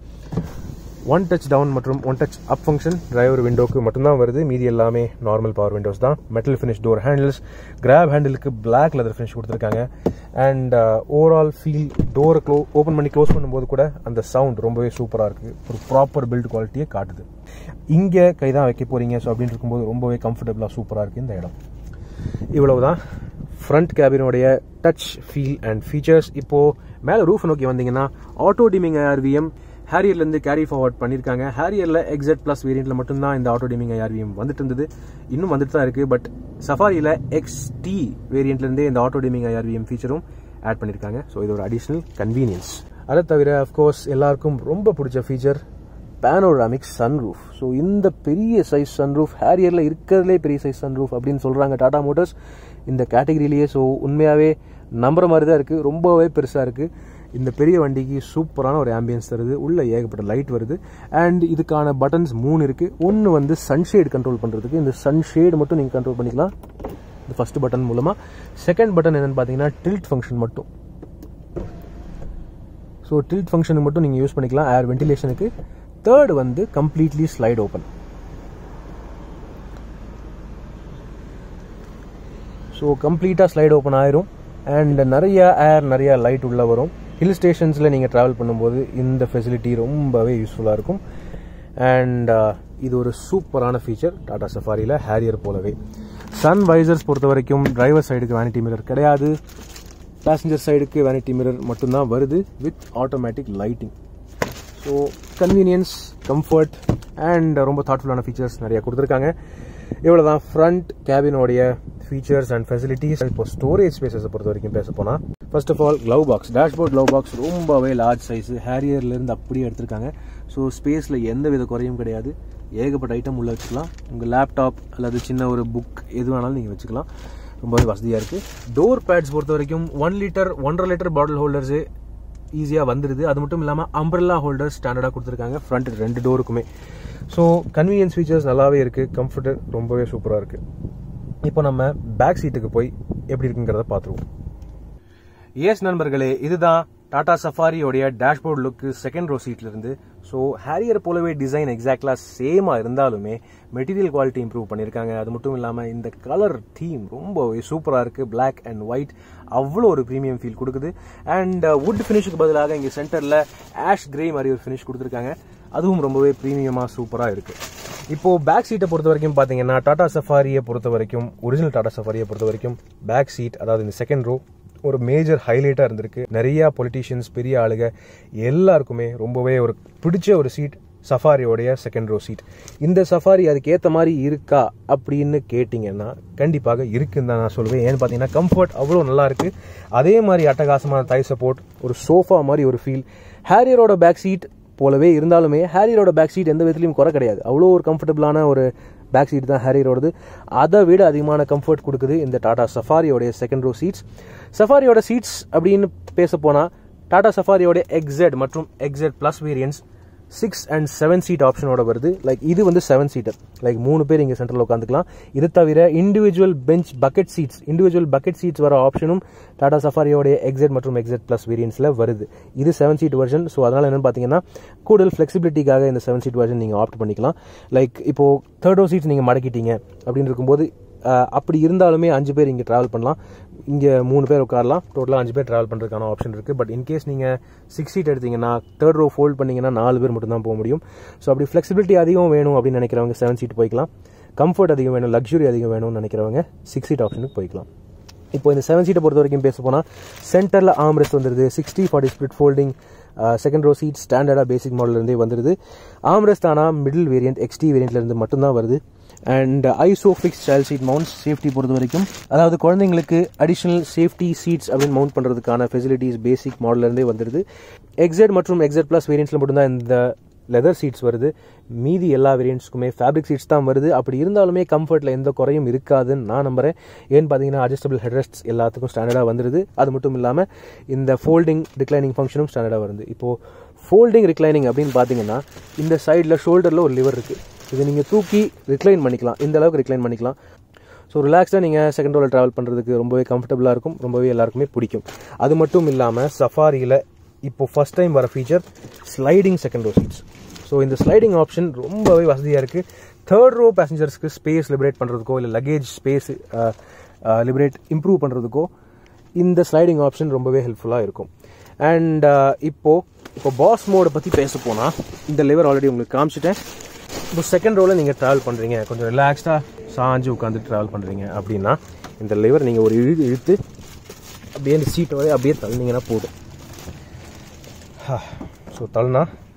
ஒன் டச் டவுன் மற்றும் one touch up function driver விண்டோக்கு மட்டும்தான் வருது மீதி எல்லாமே நார்மல் பவர் விண்டோஸ் தான் metal finish door handles grab ஹேண்டிலுக்கு பிளாக் லெதர் ஃபினிஷ் கொடுத்துருக்காங்க அண்ட் ஓவரால் ஃபீல் டோரை க்ளோ ஓப்பன் பண்ணி க்ளோஸ் பண்ணும்போது கூட அந்த சவுண்ட் ரொம்பவே சூப்பராக இருக்குது ஒரு ப்ராப்பர் பில்ட் குவாலிட்டியை காட்டுது இங்கே கை தான் வைக்க போறீங்க ஸோ அப்படின்னு இருக்கும்போது ரொம்பவே கம்ஃபர்டபுளாக சூப்பராக இருக்குது இந்த இடம் இவ்வளவுதான் ஃப்ரண்ட் கேபினோடைய டச் ஃபீல் அண்ட் ஃபீச்சர்ஸ் இப்போ மேலே ரூஃப் நோக்கி வந்தீங்கன்னா ஆட்டோ டிமிங் ஆர்விஎம் ஹேரியர்லேருந்து கேரி ஃபார்வர்ட் பண்ணியிருக்காங்க ஹேரியரில் எக்ஸட் ப்ளஸ் வேரியண்ட்டில் மட்டும்தான் இந்த ஆட்டோ டிமிங் ஐஆர்விஎம் வந்துட்டு இருந்தது இன்னும் வந்துட்டு தான் இருக்குது பட் சஃபாரியில் எக்ஸ்டி வேரியண்ட்லேருந்தே இந்த ஆட்டோ டிமிங் ஐஆர்விஎம் ஃபீச்சரும் ஆட் பண்ணியிருக்காங்க ஸோ இது ஒரு அடிஷ்னல் கன்வீனியன்ஸ் அதை தவிர அஃப்கோர்ஸ் எல்லாருக்கும் ரொம்ப பிடிச்ச ஃபீச்சர் பேனோராமிக் சன்ரூஃப் ஸோ இந்த பெரிய சைஸ் சன்ரூஃப் ஹேரியரில் இருக்கிறதுலே பெரிய சைஸ் சன்ரூஃப் அப்படின்னு சொல்கிறாங்க டாடா மோட்டர்ஸ் இந்த கேட்டகரியிலேயே ஸோ உண்மையாகவே நம்புற மாதிரி தான் இருக்குது ரொம்பவே பெருசாக இருக்குது இந்த பெரிய வண்டிக்கு சூப்பரான ஒரு ஆம்பியன்ஸ் தருது உள்ள ஏகப்பட்ட லைட் வருது அண்ட் இதுக்கான பட்டன்ஸ் மூணு இருக்குது ஒன்று வந்து சன்ஷேட் கண்ட்ரோல் பண்ணுறதுக்கு இந்த சன்ஷேடு மட்டும் நீங்கள் கண்ட்ரோல் பண்ணிக்கலாம் இந்த ஃபஸ்ட் பட்டன் மூலமாக செகண்ட் பட்டன் என்னென்னு பார்த்தீங்கன்னா டில்ட் ஃபங்க்ஷன் மட்டும் ஸோ டில்ட் ஃபங்க்ஷனுக்கு மட்டும் நீங்கள் யூஸ் பண்ணிக்கலாம் ஏர் வென்டிலேஷனுக்கு தேர்ட் வந்து கம்ப்ளீட்லி ஸ்லைட் ஓப்பன் ஸோ கம்ப்ளீட்டாக ஸ்லைட் ஓப்பன் ஆயிரும் அண்ட் நிறைய ஏர் நிறைய லைட் உள்ளே வரும் ஹில் ஸ்டேஷன்ஸில் நீங்கள் ட்ராவல் பண்ணும்போது இந்த ஃபெசிலிட்டி ரொம்பவே யூஸ்ஃபுல்லாக இருக்கும் அண்ட் இது ஒரு சூப்பரான ஃபீச்சர் டாடா சஃபாரியில் ஹேரியர் போலவே சன் வைசர்ஸ் பொறுத்த வரைக்கும் டிரைவர் சைடுக்கு வேனிட்டி மிரர் கிடையாது பேசஞ்சர் சைடுக்கு வேனிட்டி மிரர் மட்டும்தான் வருது with automatic lighting so convenience comfort and ரொம்ப தாட்ஃபுல்லான ஃபீச்சர்ஸ் நிறைய கொடுத்துருக்காங்க இவ்வளோ தான் ஃப்ரண்ட் கேபினோடைய ஃபீச்சர்ஸ் அண்ட் ஃபெசிலிட்டிஸ் இப்போ ஸ்டோரேஜ் ஸ்பேசஸை பொறுத்த வரைக்கும் பேச போனால் first of all glove box dashboard glove box ரொம்பவே லார்ஜ் சைஸ் ஹேரியர்லேருந்து அப்படியே எடுத்திருக்காங்க ஸோ ஸ்பேஸில் எந்த வித குறையும் கிடையாது ஏகப்பட்ட ஐட்டம் உள்ள வச்சுக்கலாம் உங்கள் லேப்டாப் அல்லது சின்ன ஒரு புக் எது வேணாலும் நீங்கள் வச்சுக்கலாம் ரொம்பவே வசதியாக இருக்குது டோர் பேட்ஸ் பொறுத்த வரைக்கும் ஒன் லிட்டர் ஒன்றரை லிட்டர் பாட்டில் ஹோல்டர்ஸு ஈஸியாக வந்துடுது அது மட்டும் இல்லாமல் அம்ப்ரெல்லா ஹோல்டர் ஸ்டாண்டர்டாக கொடுத்துருக்காங்க ஃப்ரண்ட் ரெண்டு டோருக்குமே ஸோ கன்வீனியன்ஸ் ஃபீச்சர்ஸ் நல்லாவே இருக்குது கம்ஃபர்ட் ரொம்பவே சூப்பராக இருக்குது இப்போ நம்ம பேக் சீட்டுக்கு போய் எப்படி இருக்குங்கிறத பார்த்துருவோம் எஸ் நண்பர்களே இதுதான் டாடா சஃபாரியோடைய டேஷ்போர்ட் லுக்கு செகண்ட் ரோ சீட்ல இருந்து ஸோ ஹேரியர் போலவே டிசைன் எக்ஸாக்ட்லா சேமா இருந்தாலுமே மெட்டீரியல் குவாலிட்டி இம்ப்ரூவ் பண்ணியிருக்காங்க அது மட்டும் இல்லாமல் இந்த கலர் தீம் ரொம்பவே சூப்பராக இருக்குது பிளாக் அண்ட் ஒயிட் அவ்வளோ ஒரு ப்ரீமியம் ஃபீல் கொடுக்குது அண்ட் வுட் ஃபினிஷுக்கு பதிலாக இங்கே சென்டரில் ஆஷ் கிரே மாதிரி ஒரு ஃபினிஷ் கொடுத்துருக்காங்க அதுவும் ரொம்பவே ப்ரீமியமாக சூப்பராக இருக்குது இப்போ பேக் சீட்டை பொறுத்த வரைக்கும் பார்த்தீங்கன்னா டாடா சஃபாரியை பொறுத்த வரைக்கும் ஒரிஜினல் டாடா சஃபாரியை பொறுத்த வரைக்கும் பேக் சீட் அதாவது இந்த செகண்ட் ரோ ஒரு மேஜர் ஹைலைட்டாக இருந்திருக்கு நிறைய பொலிட்டீஷியன்ஸ் பெரிய ஆளுங்க எல்லாருக்குமே ரொம்பவே ஒரு பிடிச்ச ஒரு சீட் சஃபாரியோடைய செகண்ட் ரோ சீட் இந்த சஃபாரி அதுக்கு ஏற்ற மாதிரி இருக்கா அப்படின்னு கேட்டிங்கன்னா கண்டிப்பாக இருக்குன்னு தான் நான் சொல்லுவேன் ஏன்னு பார்த்தீங்கன்னா கம்ஃபர்ட் அவ்வளோ நல்லா இருக்கு அதே மாதிரி அட்டகாசமான தை சப்போர்ட் ஒரு சோஃபா மாதிரி ஒரு ஃபீல் ஹேரியரோட பேக் சீட் போலவே இருந்தாலுமே ஹேரியரோட பேக் சீட் எந்த விதத்துலையும் குறை கிடையாது அவ்வளோ ஒரு கம்ஃபர்டபுளான ஒரு பேக் சீட் தான் ஹேரியரோடது அதை விட அதிகமான கம்ஃபர்ட் கொடுக்குது இந்த டாடா சஃபாரியோடைய செகண்ட் ரோ சீட்ஸ் சஃபாரியோட சீட்ஸ் அப்படின்னு பேச போனால் டாடா சஃபாரியோட எக்ஸெட் மற்றும் XZ plus variants six and seven seat ஆப்ஷனோட வருது லைக் இது வந்து செவன் சீட்டர் லைக் மூணு பேர் இங்கே சென்டரில் உட்காந்துக்கலாம் இது தவிர individual bench bucket seats individual bucket seats வர ஆப்ஷனும் டாடா சஃபாரியோட எக்ஸெட் மற்றும் எக்ஸெட் ப்ளஸ் வேரியன்ஸில் வருது இது செவன் சீட் வெர்ஷன் ஸோ அதனால் என்னென்னு பார்த்தீங்கன்னா கூடுதல் ஃப்ளெக்சிபிலிட்டிக்காக இந்த செவன் சீட் வெர்ஷன் நீங்கள் ஆப்ட் பண்ணிக்கலாம் லைக் இப்போது தேர்ட் ரோ சீட்ஸ் நீங்கள் மடக்கிட்டீங்க அப்படின்னு இருக்கும்போது அஹ், அப்படி இருந்தாலுமே அஞ்சு பேர் இங்கே ட்ராவல் பண்ணலாம் இங்கே மூணு பேர் உட்காரலாம் டோட்டலாக அஞ்சு பேர் ட்ராவல் பண்ணுறதுக்கான ஆப்ஷன் இருக்குது பட் இன்கேஸ் நீங்கள் சிக்ஸ் சீட் எடுத்தீங்கன்னா தேர்ட் ரோ ஃபோல்ட் பண்ணீங்கன்னா நாலு பேர் மட்டும் தான் போக முடியும் ஸோ அப்படி ஃப்ளெக்சிபிலிட்டி அதிகம் வேணும் அப்படின்னு நினைக்கிறவங்க செவன் சீட் போய்க்கலாம் கம்ஃபர்ட் அதிகம் வேணும் லக்ஸுரி அதிகம் வேணும்னு நினைக்கிறவங்க சிக்ஸ் சீட் ஆப்ஷனுக்கு போய்க்கலாம் இப்போ இந்த செவன் சீட்டை பொறுத்த வரைக்கும் பேச போனால் சென்டரில் ஆம்ரெஸ்ட் வந்துருது sixty forty split folding second row seat ஸ்டாண்டர்டாக பேசிக் மாடல்லேருந்தே வந்துருது ஆம்ரெஸ்ட் ஆனால் மிடில் வேரியன்ட் எக்ஸ்டி வேரியன்ட்லேருந்து மட்டும்தான் வருது and Isofix child seat mounts safety பொறுத்த வரைக்கும் அதாவது குழந்தைங்களுக்கு அடிஷனல் சேஃப்டி சீட்ஸ் அப்படின்னு மவுண்ட் பண்ணுறதுக்கான ஃபெசிலிட்டிஸ் பேசிக் மாடல்லேருந்தே வந்துருது எக்ஸெட் மற்றும் எக்ஸெட் ப்ளஸ் வேரியன்ட்ஸில் மட்டும்தான் இந்த லெதர் சீட்ஸ் வருது மீதி எல்லா வேரியன்ட்ஸ்க்குமே ஃபேப்ரிக் சீட்ஸ் தான் வருது அப்படி இருந்தாலுமே கம்ஃபர்ட்டில் எந்த குறையும் இருக்காதுன்னு நான் நம்புறேன் ஏன்னு பார்த்தீங்கன்னா அட்ஜஸ்டபிள் ஹெட்ரெஸ்ட் எல்லாத்துக்கும் ஸ்டாண்டர்டாக வந்துருது அது மட்டும் இல்லாமல் இந்த ஃபோல்டிங் டிக்ளைனிங் ஃபங்க்ஷனும் ஸ்டாண்டர்டாக வருது இப்போது ஃபோல்டிங் ரிக்ளைனிங் அப்படின்னு பார்த்தீங்கன்னா இந்த சைடில் ஷோல்டரில் ஒரு லிவர் இருக்குது இதை நீங்கள் தூக்கி ரிக்ளைன் பண்ணிக்கலாம் இந்த அளவுக்கு ரிக்ளைன் பண்ணிக்கலாம் ஸோ ரிலாக்ஸ்டாக நீங்கள் செகண்ட் ரோவில் ட்ராவல் பண்ணுறதுக்கு ரொம்பவே கம்ஃபர்டபுளாக இருக்கும் ரொம்பவே எல்லாருக்குமே பிடிக்கும் அது மட்டும் இல்லாமல் சஃபாரியில் இப்போ ஃபர்ஸ்ட் டைம் வர feature sliding second row seats so இந்த ஸ்லைடிங் ஆப்ஷன் ரொம்பவே வசதியாக இருக்குது தேர்ட் ரோ பேசஞ்சர்ஸ்க்கு ஸ்பேஸ் லிபரேட் பண்ணுறதுக்கோ இல்லை லக்கேஜ் ஸ்பேஸ் லிபரேட் இம்ப்ரூவ் பண்ணுறதுக்கோ இந்த ஸ்லைடிங் ஆப்ஷன் ரொம்பவே ஹெல்ப்ஃபுல்லாக இருக்கும் அண்ட் இப்போது இப்போ பாஸ் மோடை பற்றி பேச போனால் இந்த லிவர் ஆல்ரெடி உங்களுக்கு காமிச்சிட்டேன் இப்போ செகண்ட் ரோவில் நீங்கள் ட்ராவல் பண்ணுறீங்க கொஞ்சம் ரிலாக்ஸ்டாக சாஞ்சு உட்காந்து ட்ராவல் பண்ணுறீங்க அப்படின்னா இந்த லிவர் நீங்கள் ஒரு இழு இழுத்து அப்படியே இந்த சீட்டோட அப்படியே தள்ளினீங்கன்னா போதும் ஸோ தள்ளினா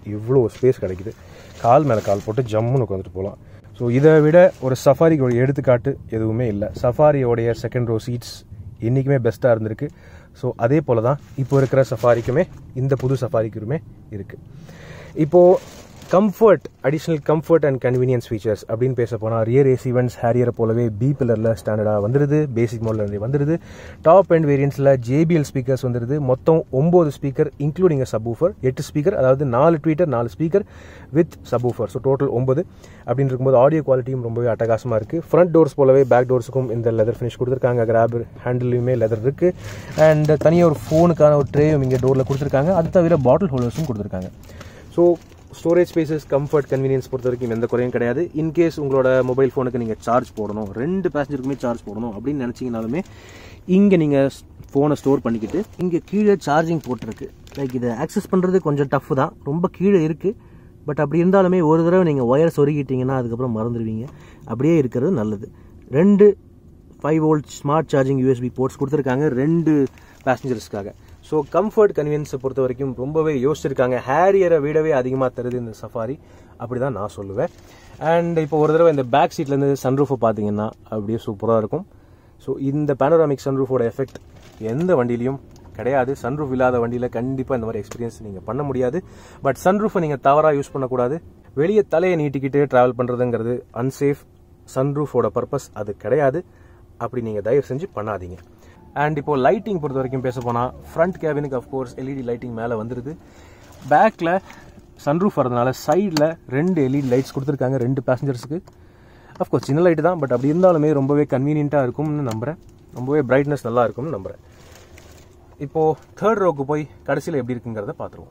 இவ்வளோ ஸ்பேஸ் கிடைக்குது கால் மேலே கால் போட்டு ஜம்முன்னு உட்காந்துட்டு போகலாம் ஸோ இதை விட ஒரு சஃபாரிக்கு ஒரு எடுத்துக்காட்டு எதுவுமே இல்லை சஃபாரியோடைய செகண்ட் ரோ சீட்ஸ் என்றைக்குமே பெஸ்ட்டாக இருந்திருக்கு ஸோ அதே போல தான் இப்போ இருக்கிற சஃபாரிக்குமே இந்த புது சஃபாரிக்குமே இருக்குது இப்போது comfort additional comfort and convenience features அப்படின்னு பேச போனால் ரியர் ஏசி வென்ஸ் ஹேரியரை போலவே பி பில்லரில் ஸ்டாண்டர்டாக வந்துடுது பேசிக் மாடலில் இருந்து வந்துடுது டாப் அண்ட் வேரியன்ஸில் ஜேபிஎல் ஸ்பீக்கர்ஸ் வந்துடுது மொத்தம் ஒம்பது ஸ்பீக்கர் இன்க்ளூடிங் சப்வூஃபர் எட்டு ஸ்பீக்கர் அதாவது நாலு ட்வீட்டர் நாலு speaker with subwoofer so total ஒம்பது அப்படின்னு இருக்கும்போது ஆடியோ குவாலிட்டியும் ரொம்பவே அட்டகாசமாக இருக்குது ஃப்ரண்ட் டோர்ஸ் போலவே பேக் டோர்ஸுக்கும் இந்த லெதர் ஃபினிஷ் கொடுத்துருக்காங்க கிராப் ஹேண்டிலுமே லெதர் இருக்குது அண்ட் தனியாக ஒரு ஃபோனுக்கான ஒரு ட்ரேயும் இங்கே டோரில் கொடுத்துருக்காங்க அது தவிர பாட்டில் ஹோல்டர்ஸும் கொடுத்துருக்காங்க so storage spaces comfort convenience பொறுத்த வரைக்கும் எந்த குறையும் கிடையாது இன்கேஸ் உங்களோட மொபைல் ஃபோனுக்கு நீங்கள் சார்ஜ் போடணும் ரெண்டு பேசஞ்சருக்குமே சார்ஜ் போடணும் அப்படின்னு நினச்சிங்கனாலுமே இங்கே நீங்கள் ஃபோனை ஸ்டோர் பண்ணிக்கிட்டு இங்கே கீழே சார்ஜிங் போட்டிருக்கு லைக் இதை ஆக்சஸ் பண்ணுறது கொஞ்சம் டஃப் தான் ரொம்ப கீழே இருக்குது பட் அப்படி இருந்தாலுமே ஒரு தடவை நீங்கள் ஒயர் சொருகிட்டீங்கன்னா அதுக்கப்புறம் மறந்துடுவீங்க அப்படியே இருக்கிறது நல்லது ரெண்டு five volt smart charging USB ports கொடுத்துருக்காங்க ரெண்டு பேசஞ்சர்ஸ்க்காக ஸோ கம்ஃபர்ட் கன்வீனியன்ஸை பொறுத்த வரைக்கும் ரொம்பவே யோசிச்சிருக்காங்க ஹேரியரை விடவே அதிகமாக தருது இந்த சஃபாரி அப்படி தான் நான் சொல்லுவேன் அண்ட் இப்போ ஒரு தடவை இந்த பேக் சீட்லேருந்து சன்ரூஃபை பார்த்தீங்கன்னா அப்படியே சூப்பராக இருக்கும் ஸோ இந்த பேனோராமிக் சன்ரூஃபோட எஃபெக்ட் எந்த வண்டியிலையும் கிடையாது சன்ரூஃப் இல்லாத வண்டியில் கண்டிப்பாக இந்த மாதிரி எக்ஸ்பீரியன்ஸ் நீங்கள் பண்ண முடியாது பட் சன்ரூஃபை நீங்கள் தவறாக யூஸ் பண்ணக்கூடாது வெளியே தலையை நீட்டிக்கிட்டு ட்ராவல் பண்ணுறதுங்கிறது அன்சேஃப் சன்ரூஃபோட பர்பஸ் அது கிடையாது அப்படி நீங்கள் தயவு செஞ்சு பண்ணாதீங்க அண்ட் இப்போ லைட்டிங் பொறுத்த வரைக்கும் பேச போனால் ஃப்ரண்ட் கேபினுக்கு அஃப்கோர்ஸ் எல்இடி லைட்டிங் மேலே வந்துடுது பேக்கில் சன்ரூஃப் வரதுனால சைடில் ரெண்டு எல்இடி லைட்ஸ் கொடுத்துருக்காங்க ரெண்டு பேசஞ்சர்ஸுக்கு அஃப்கோர்ஸ் சின்ன லைட்டு தான் பட் அப்படி இருந்தாலுமே ரொம்பவே கன்வீனியண்ட்டாக இருக்கும்னு நம்புகிறேன் ரொம்பவே பிரைட்னஸ் நல்லா இருக்கும்னு நம்புகிறேன் இப்போது தேர்ட் ரோக்கு போய் கடைசியில் எப்படி இருக்குங்கிறத பார்த்துருவோம்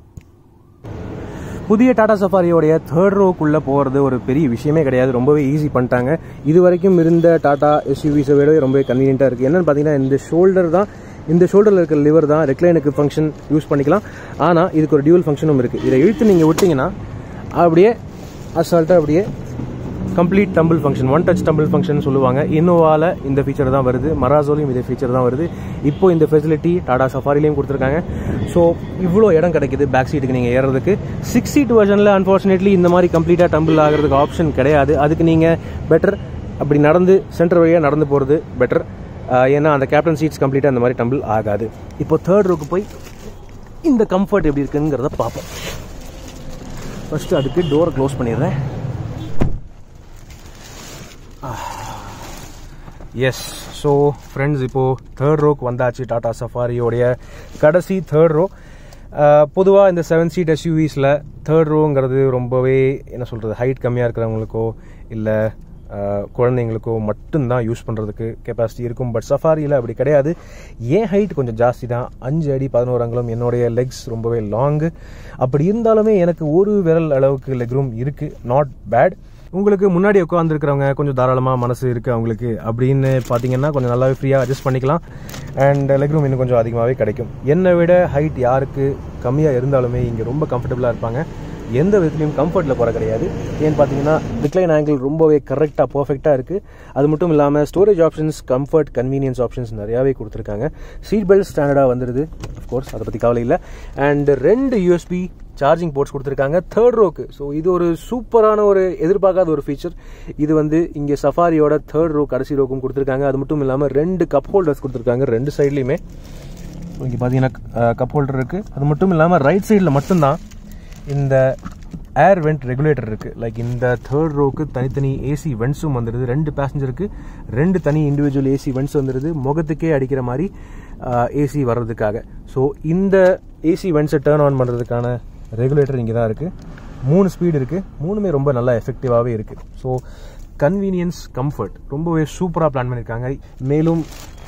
புதிய டாடா சஃபாரியோடைய தேர்ட் ரோக்குள்ளே போகிறது ஒரு பெரிய விஷயமே கிடையாது ரொம்பவே ஈஸி பண்ணிட்டாங்க இது வரைக்கும் இருந்த டாடா எஸ்யூவிஸை விடவே ரொம்பவே கன்வீனியண்ட்டாக இருக்குது என்னென்னு பார்த்தீங்கன்னா இந்த ஷோல்டர் தான் இந்த ஷோல்டரில் இருக்கிற லிவர் தான் ரெக்லைனுக்கு ஃபங்க்ஷன் யூஸ் பண்ணிக்கலாம் ஆனால் இதுக்கு ஒரு டியூல் ஃபங்க்ஷனும் இருக்குது இதை இழுத்து நீங்கள் விட்டிங்கன்னா அப்படியே அசால்ட்டாக அப்படியே complete tumble function one touch tumble function சொல்லுவாங்க இன்னோவாவில் இந்த ஃபீச்சர் தான் வருது மராசோலையும் இதே ஃபீச்சர் தான் வருது இப்போ இந்த ஃபெசிலிட்டி டாடா சஃபாரிலையும் கொடுத்துருக்காங்க ஸோ இவ்வளோ இடம் கிடைக்குது பேக் சீட்டுக்கு நீங்கள் ஏறுறதுக்கு சிக்ஸ் சீட் வெர்ஷனில் அன்ஃபார்ச்சுனேட்லி இந்த மாதிரி கம்ப்ளீட்டாக டம்பிள் ஆகிறதுக்கு ஆப்ஷன் கிடையாது அதுக்கு நீங்கள் பெட்டர் அப்படி நடந்து சென்டர் வழியாக நடந்து போகிறது பெட்டர் ஏன்னா அந்த கேப்டன் சீட்ஸ் கம்ப்ளீட்டாக அந்த மாதிரி டம்பிள் ஆகாது இப்போ தேர்ட் ரோக்கு போய் இந்த கம்ஃபர்ட் எப்படி இருக்குங்கிறத பார்ப்போம் ஃபஸ்ட்டு அதுக்கு டோரை க்ளோஸ் பண்ணிடுறேன் எஸ் ஸோ ஃப்ரெண்ட்ஸ் இப்போது தேர்ட் ரோக்கு வந்தாச்சு டாடா சஃபாரியோடைய கடைசி தேர்ட் ரோ பொதுவாக இந்த செவன் சீட் எஸ்யூவிஸில் தேர்ட் ரோங்கிறது ரொம்பவே என்ன சொல்கிறது ஹைட் கம்மியாக இருக்கிறவங்களுக்கோ இல்லை குழந்தைங்களுக்கோ மட்டும்தான் யூஸ் பண்ணுறதுக்கு கெப்பாசிட்டி இருக்கும் பட் சஃபாரியில் அப்படி கிடையாது ஏன் ஹைட் கொஞ்சம் ஜாஸ்தி தான் அஞ்சு அடி பதினோரு அங்குலம் என்னுடைய லெக்ஸ் ரொம்பவே லாங்கு அப்படி இருந்தாலுமே எனக்கு ஒரு விரல் அளவுக்கு லெக் ரூம் இருக்குது நாட் பேட் உங்களுக்கு முன்னாடி உட்காந்துருக்கிறவங்க கொஞ்சம் தாராளமாக மனசு இருக்குது அவங்களுக்கு அப்படின்னு பார்த்தீங்கன்னா கொஞ்சம் நல்லாவே ஃப்ரீயாக அட்ஜஸ்ட் பண்ணிக்கலாம் அண்ட் லெக் ரூம் இன்னும் கொஞ்சம் அதிகமாகவே கிடைக்கும் என்னை விட ஹைட் யாருக்கு கம்மியாக இருந்தாலுமே இங்கே ரொம்ப கம்ஃபர்டபுளாக இருப்பாங்க எந்த விதத்துலையும் கம்ஃபர்ட்டில் போகிற கிடையாது ஏன்னு பார்த்தீங்கன்னா ரிக்ளைன் ஆங்கிள் ரொம்பவே கரெக்டாக பர்ஃபெக்டாக இருக்குது அது மட்டும் இல்லாமல் storage options comfort convenience options நிறையாவே கொடுத்துருக்காங்க சீட் பெல்ட் ஸ்டாண்டர்டாக வந்துடுது அஃப்கோர்ஸ் அதை பற்றி கவலை இல்லை அண்ட் ரெண்டு யூஎஸ்பி சார்ஜிங் போர்ட்ஸ் கொடுத்துருக்காங்க தேர்ட் ரோக்கு ஸோ இது ஒரு சூப்பரான ஒரு எதிர்பார்க்காத ஒரு ஃபீச்சர் இது வந்து இங்கே சஃபாரியோட தேர்ட் ரோ கடைசி ரோக்கும் கொடுத்துருக்காங்க அது மட்டும் இல்லாமல் ரெண்டு கப் ஹோல்டர்ஸ் கொடுத்துருக்காங்க ரெண்டு சைட்லையுமே இங்கே பார்த்தீங்கன்னா கப் ஹோல்டர் இருக்குது அது மட்டும் இல்லாமல் ரைட் சைடில் மட்டும்தான் இந்த ஏர் வெண்ட் ரெகுலேட்டர் இருக்குது லைக் இந்த தேர்ட் ரோக்கு தனித்தனி ஏசி வெண்ட்ஸும் வந்துடுது ரெண்டு பேசஞ்சருக்கு ரெண்டு தனி இண்டிவிஜுவல் ஏசி வெண்ட்ஸ் வந்துடுது முகத்துக்கே அடிக்கிற மாதிரி ஏசி வர்றதுக்காக ஸோ இந்த ஏசி வெண்ட்ஸை டேர்ன் ஆன் பண்ணுறதுக்கான ரெகுலேட்டர் இங்கே தான் இருக்குது மூணு ஸ்பீடு இருக்குது மூணுமே ரொம்ப நல்லா எஃபெக்டிவாகவே இருக்குது ஸோ கன்வீனியன்ஸ் கம்ஃபர்ட் ரொம்பவே சூப்பராக பிளான் பண்ணியிருக்காங்க மேலும்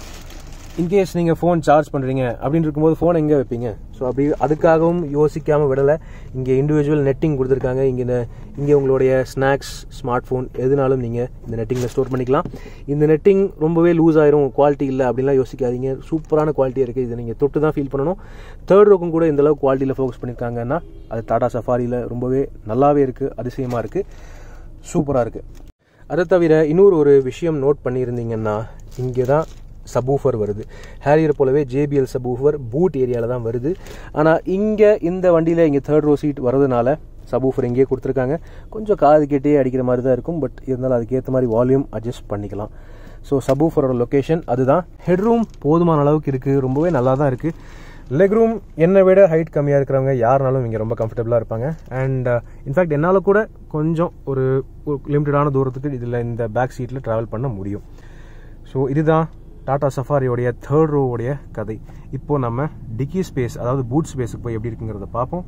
இன்கேஸ் நீங்கள் ஃபோன் சார்ஜ் பண்ணுறீங்க அப்படின்னு இருக்கும்போது ஃபோன் எங்கே வைப்பீங்க ஸோ அப்படி அதுக்காகவும் யோசிக்காமல் விடலை இங்கே இண்டிவிஜுவல் நெட்டிங் கொடுத்துருக்காங்க இங்கே இங்கே உங்களுடைய ஸ்நாக்ஸ் ஸ்மார்ட் ஃபோன் எதுனாலும் நீங்கள் இந்த நெட்டிங்கில் ஸ்டோர் பண்ணிக்கலாம் இந்த நெட்டிங் ரொம்பவே லூஸ் ஆயிரும் குவாலிட்டி இல்லை அப்படின்லாம் யோசிக்காதீங்க சூப்பரான குவாலிட்டியாக இருக்குது இதை நீங்கள் தொட்டு தான் ஃபீல் பண்ணணும் தேர்ட் ரோக்கும் கூட இந்த அளவுக்கு குவாலிட்டியில் ஃபோக்கஸ் பண்ணியிருக்காங்கன்னா அது டாடா சஃபாரியில் ரொம்பவே நல்லாவே இருக்குது அதிசயமாக இருக்குது சூப்பராக இருக்குது அதை தவிர இன்னொரு ஒரு விஷயம் நோட் பண்ணியிருந்தீங்கன்னா இங்கே தான் சபூஃபர் வருது ஹேரியர் போலவே ஜேபிஎல் சபூஃபர் பூட் ஏரியாவில் தான் வருது ஆனால் இங்கே இந்த வண்டியில் இங்கே தேர்ட் ரோ சீட் வரதுனால சபூஃபர் இங்கேயே கொடுத்துருக்காங்க கொஞ்சம் காது கேட்டே அடிக்கிற மாதிரி தான் இருக்கும் பட் இருந்தாலும் அதுக்கேற்ற மாதிரி வால்யூம் அட்ஜஸ்ட் பண்ணிக்கலாம் ஸோ சபூஃபரோட லொக்கேஷன் அதுதான் ஹெட்ரூம் போதுமான அளவுக்கு இருக்குது ரொம்பவே நல்லா தான் இருக்குது லெக் ரூம் என்னை விட ஹைட் கம்மியாக இருக்கிறவங்க யாருனாலும் இங்கே ரொம்ப கம்ஃபர்டபுளாக இருப்பாங்க அண்ட் இன்ஃபேக்ட் என்னால் கூட கொஞ்சம் ஒரு லிமிட்டடான தூரத்துக்கு இதில் இந்த பேக் சீட்டில் ட்ராவல் பண்ண முடியும் ஸோ இதுதான் டாடா சஃபாரியோடைய தேர்ட் ரோவுடைய கதை இப்போ நம்ம டிக்கி ஸ்பேஸ் அதாவது பூட் ஸ்பேஸுக்கு போய் எப்படி இருக்குங்கிறத பார்ப்போம்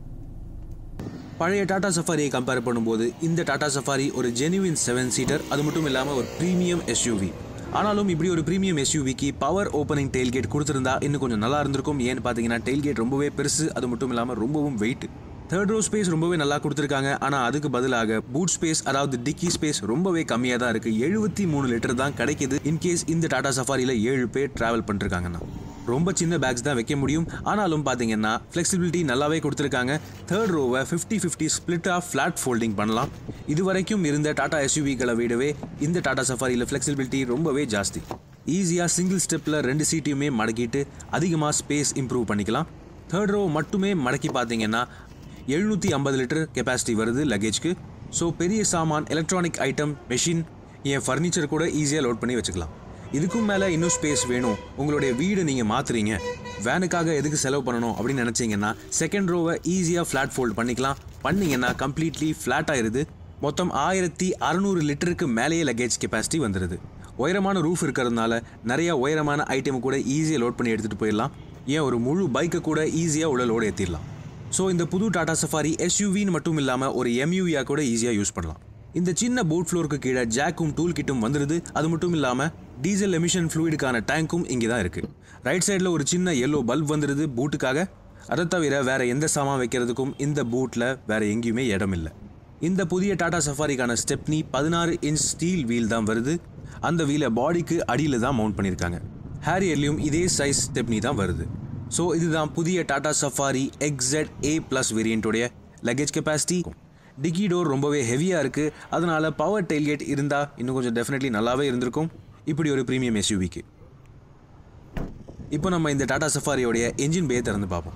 பழைய டாடா சஃபாரியை கம்பேர் பண்ணும்போது இந்த டாடா சஃபாரி ஒரு ஜெனுவின் செவன் சீட்டர் அது மட்டும் இல்லாமல் ஒரு ப்ரீமியம் எஸ்யூவி ஆனாலும் இப்படி ஒரு ப்ரீமியம் எஸ்யூவிக்கு பவர் ஓப்பனிங் டெயில்கேட் கொடுத்திருந்தா இன்னும் கொஞ்சம் நல்லா இருந்திருக்கும் ஏன்னு பார்த்தீங்கன்னா டெயில்கேட் ரொம்பவே பெருசு அது மட்டும் இல்லாமல் ரொம்பவும் வெயிட் தேர்ட் ரோ ஸ்பேஸ் ரொம்பவே நல்லா கொடுத்துருக்காங்க ஆனால் அதுக்கு பதிலாக பூட் ஸ்பேஸ் அதாவது டிக்கி ஸ்பேஸ் ரொம்பவே கம்மியாக தான் இருக்குது எழுபத்தி மூணு லிட்டர் தான் கிடைக்குது இன்கேஸ் இந்த டாடா சஃபாரியில் ஏழு பேர் ட்ராவல் பண்ணிருக்காங்கன்னா ரொம்ப சின்ன பேக்ஸ் தான் வைக்க முடியும் ஆனாலும் பார்த்தீங்கன்னா ஃப்ளெக்சிபிலிட்டி நல்லாவே கொடுத்துருக்காங்க தேர்ட் ரோவை fifty fifty split of flat folding பண்ணலாம் இது வரைக்கும் இருந்த டாடா எஸ்யூவிகளை விடவே இந்த டாடா சஃபாரியில் ஃப்ளெக்சிபிலிட்டி ரொம்பவே ஜாஸ்தி ஈஸியாக சிங்கிள் ஸ்டெப்பில் ரெண்டு சீட்டையுமே மடக்கிட்டு அதிகமாக ஸ்பேஸ் இம்ப்ரூவ் பண்ணிக்கலாம் தேர்ட் ரோ மட்டுமே மடக்கி பார்த்தீங்கன்னா எழுநூற்றி ஐம்பது லிட்டர் கெப்பாசிட்டி வருது லக்கேஜ்க்கு ஸோ பெரிய சாமான் எலக்ட்ரானிக் ஐட்டம் மெஷின் என் ஃபர்னிச்சர் கூட ஈஸியாக லோட் பண்ணி வச்சுக்கலாம் இதுக்கும் மேலே இன்னும் ஸ்பேஸ் வேணும் உங்களுடைய வீடு நீங்கள் மாற்றுறீங்க வேனுக்காக எதுக்கு செலவு பண்ணணும் அப்படின்னு நினச்சிங்கன்னா செகண்ட் ரோவை ஈஸியாக ஃப்ளாட் ஃபோல்ட் பண்ணிக்கலாம் பண்ணிங்கன்னா கம்ப்ளீட்லி ஃப்ளாட் ஆயிருது மொத்தம் ஆயிரத்தி அறநூறு லிட்டருக்கு மேலேயே லக்கேஜ் கெப்பாசிட்டி வந்துடுது உயரமான ரூஃப் இருக்கிறதுனால நிறைய உயரமான ஐட்டம் கூட ஈஸியாக லோட் பண்ணி எடுத்துகிட்டு போயிடலாம் ஏன் ஒரு முழு பைக்கை கூட ஈஸியாக உள்ள லோடு ஏற்றிடலாம் ஸோ இந்த புது டாடா சஃபாரி எஸ்யூவின்னு மட்டும் இல்லாமல் ஒரு எம்யூவியாக கூட ஈஸியாக யூஸ் பண்ணலாம் இந்த சின்ன போட் ஃப்ளோருக்கு கீழே ஜாக்கும் டூல் கிட்டும் வந்துடுது அது மட்டும் இல்லாமல் டீசல் எமிஷன் ஃப்ளூயிடுக்கான டேங்க்கும் இங்கே தான் இருக்குது ரைட் சைடில் ஒரு சின்ன எல்லோ பல்ப் வந்துடுது பூட்டுக்காக அதை தவிர வேற எந்த சாமான் வைக்கிறதுக்கும் இந்த பூட்டில் வேற எங்கேயுமே இடம் இல்லை இந்த புதிய டாடா சஃபாரிக்கான ஸ்டெப்னி பதினாறு இன்ச் ஸ்டீல் வீல் தான் வருது அந்த வீலை பாடிக்கு அடியில் தான் மவுண்ட் பண்ணியிருக்காங்க ஹேரியர்லையும் இதே சைஸ் ஸ்டெப்னி தான் வருது ஸோ இதுதான் புதிய Tata Safari XZ A plus வேரியண்ட்டோடைய லக்கேஜ் கெப்பாசிட்டி டிக்கி டோர் ரொம்பவே ஹெவியாக இருக்குது அதனால பவர் டெயில்கேட் இருந்தால் இன்னும் கொஞ்சம் டெஃபினெட்லி நல்லாவே இருந்திருக்கும் இப்படி ஒரு ப்ரீமியம் எஸ்யூவிக்கு இப்போ நம்ம இந்த டாடா சஃபாரியோடைய என்ஜின் பே திறந்து பார்ப்போம்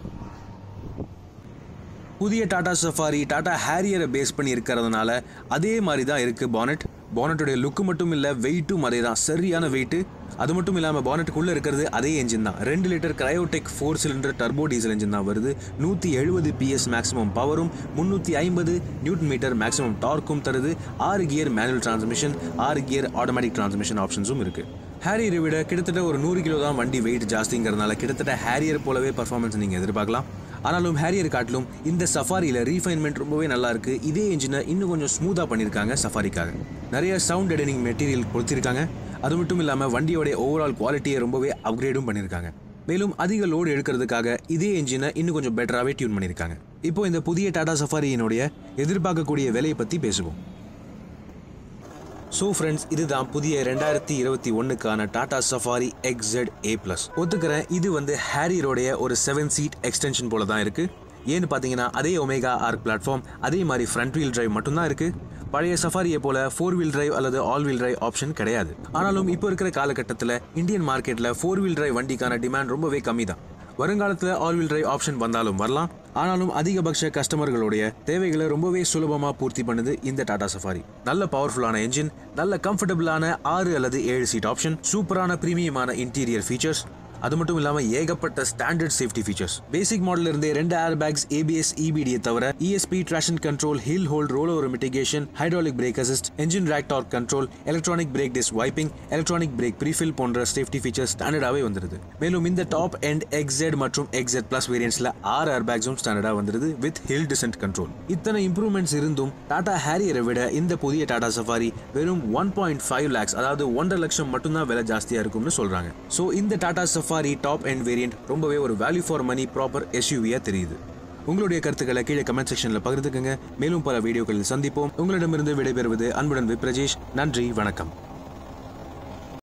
புதிய டாடா சஃபாரி டாடா ஹேரியரை பேஸ் பண்ணி இருக்கிறதுனால அதே மாதிரி தான் இருக்குது பானட் பானட்டுடைய லுக்கு மட்டும் இல்லை வெயிட்டும் அதே தான் சரியான வெயிட்டு அது மட்டும் இல்லாமல் பானட்டுக்குள்ளே இருக்கிறது அதே என்ஜின் தான் ரெண்டு litre Kryotec four cylinder turbo diesel engine தான் வருது நூற்றி எழுபது பிஎஸ் மேக்ஸிமம் பவரும் முந்நூற்றி ஐம்பது நியூட்டன் மீட்டர் மேக்ஸிமம் டார்க்கும் தருது ஆறு கியர் மேனுவல் டிரான்ஸ்மிஷன் ஆறு கியர் ஆட்டோமேட்டிக் டிரான்ஸ்மிஷன் ஆப்ஷன்ஸும் இருக்குது ஹேரியரை விட கிட்டத்தட்ட ஒரு நூறு கிலோ தான் வண்டி வெயிட் ஜாஸ்திங்கிறதுனால கிட்டத்தட்ட ஹேரியர் போலவே பர்ஃபார்மன்ஸ் நீங்கள் எதிர்பார்க்கலாம் ஆனாலும் ஹேரியர் காட்டிலும் இந்த சஃபாரியில் ரீஃபைன்மெண்ட் ரொம்பவே நல்லா இருக்கு இதே இன்ஜினை இன்னும் கொஞ்சம் ஸ்மூத்தாக பண்ணியிருக்காங்க சஃபாரிக்காக நிறைய சவுண்ட் எடனிங் மெட்டீரியல் கொடுத்திருக்காங்க அது மட்டும் இல்லாமல் வண்டியோடைய ஓவரால் குவாலிட்டியை ரொம்பவே அப்கிரேடும் பண்ணியிருக்காங்க மேலும் அதிக லோடு எடுக்கிறதுக்காக இதே என்ஜினை இன்னும் கொஞ்சம் பெட்டராகவே டியூன் பண்ணியிருக்காங்க இப்போ இந்த புதிய டாடா சஃபாரியினுடைய எதிர்பார்க்கக்கூடிய விலையை பற்றி பேசுவோம் ஸோ ஃப்ரெண்ட்ஸ் இதுதான் புதிய ரெண்டாயிரத்தி இருபத்தி ஒன்றுக்கான Tata Safari XZ A plus ஒத்துக்கிறேன் இது வந்து ஹேரியரோடைய ஒரு செவன் சீட் எக்ஸ்டென்ஷன் போல தான் இருக்கு ஏன்னு பார்த்தீங்கன்னா அதே ஒமேகா ஆர்க் பிளாட்ஃபார்ம் அதே மாதிரி ஃப்ரண்ட் வீல் டிரைவ் மட்டும்தான் இருக்கு பழைய சஃபாரியை போல ஃபோர் வீல் டிரைவ் அல்லது ஆல் வீல் டிரைவ் ஆப்ஷன் கிடையாது ஆனாலும் இப்போ இருக்கிற காலகட்டத்தில் Indian market four wheel drive வண்டிக்கான டிமாண்ட் ரொம்பவே கம்மி தான் வருங்காலத்தில் ஆல் வீல் டிரைவ் ஆப்ஷன் வந்தாலும் வரலாம் ஆனாலும் அதிகபட்ச கஸ்டமர்களுடைய தேவைகளை ரொம்பவே சுலபமாக பூர்த்தி பண்ணுது இந்த டாடா சஃபாரி நல்ல பவர்ஃபுல்லான என்ஜின் நல்ல கம்ஃபர்டபுளான ஆறு அல்லது ஏழு சீட் ஆப்ஷன் சூப்பரான பிரீமியமான இன்டீரியர் ஃபீச்சர்ஸ் அது மட்டும் இல்லாமல் ஏகப்பட்ட standard safety features basic model இருந்தே ரெண்டு ஏர் பேக்ஸ் ஏபிஎஸ் இபிடியை தவிர ESP traction control hill hold roll over mitigation hydraulic brake assist engine drag torque control electronic brake disc wiping electronic brake prefill போன்ற safety features ஸ்டாண்டர்டாகவே வந்துருது மேலும் இந்த top and XZ மற்றும் எக்ஸெட் plus வேரியன்ட்ஸ்ல ஆறு ஏர் பேக்ஸும் ஸ்டாண்டர்டாக வந்துருது வித் ஹில் டிசென்ட் கண்ட்ரோல் இத்தனை இம்ப்ரூவ்மெண்ட்ஸ் இருந்தும் டாடா ஹேரியரை விட இந்த புதிய டாடா சஃபாரி வெறும் ஒன் பாயிண்ட் ஃபைவ் லேக்ஸ் அதாவது ஒன்றரை லட்சம் மட்டும்தான் விலை ஜாஸ்தியாக இருக்கும்னு சொல்றாங்க ஸோ இந்த Tata Safari top and variant ரொம்பவே ஒரு வேல்யூ ஃபார் மணி ப்ராப்பர் எஸ்யூவியா தெரியுது உங்களுடைய கருத்துக்களை கீழே கமெண்ட் செக்ஷன்ல பகிர்ந்துக்குங்க மேலும் பல வீடியோக்களில் சந்திப்போம் உங்களிடமிருந்து விடைபெறுவது அன்புடன் விப்ரஜேஷ் நன்றி வணக்கம்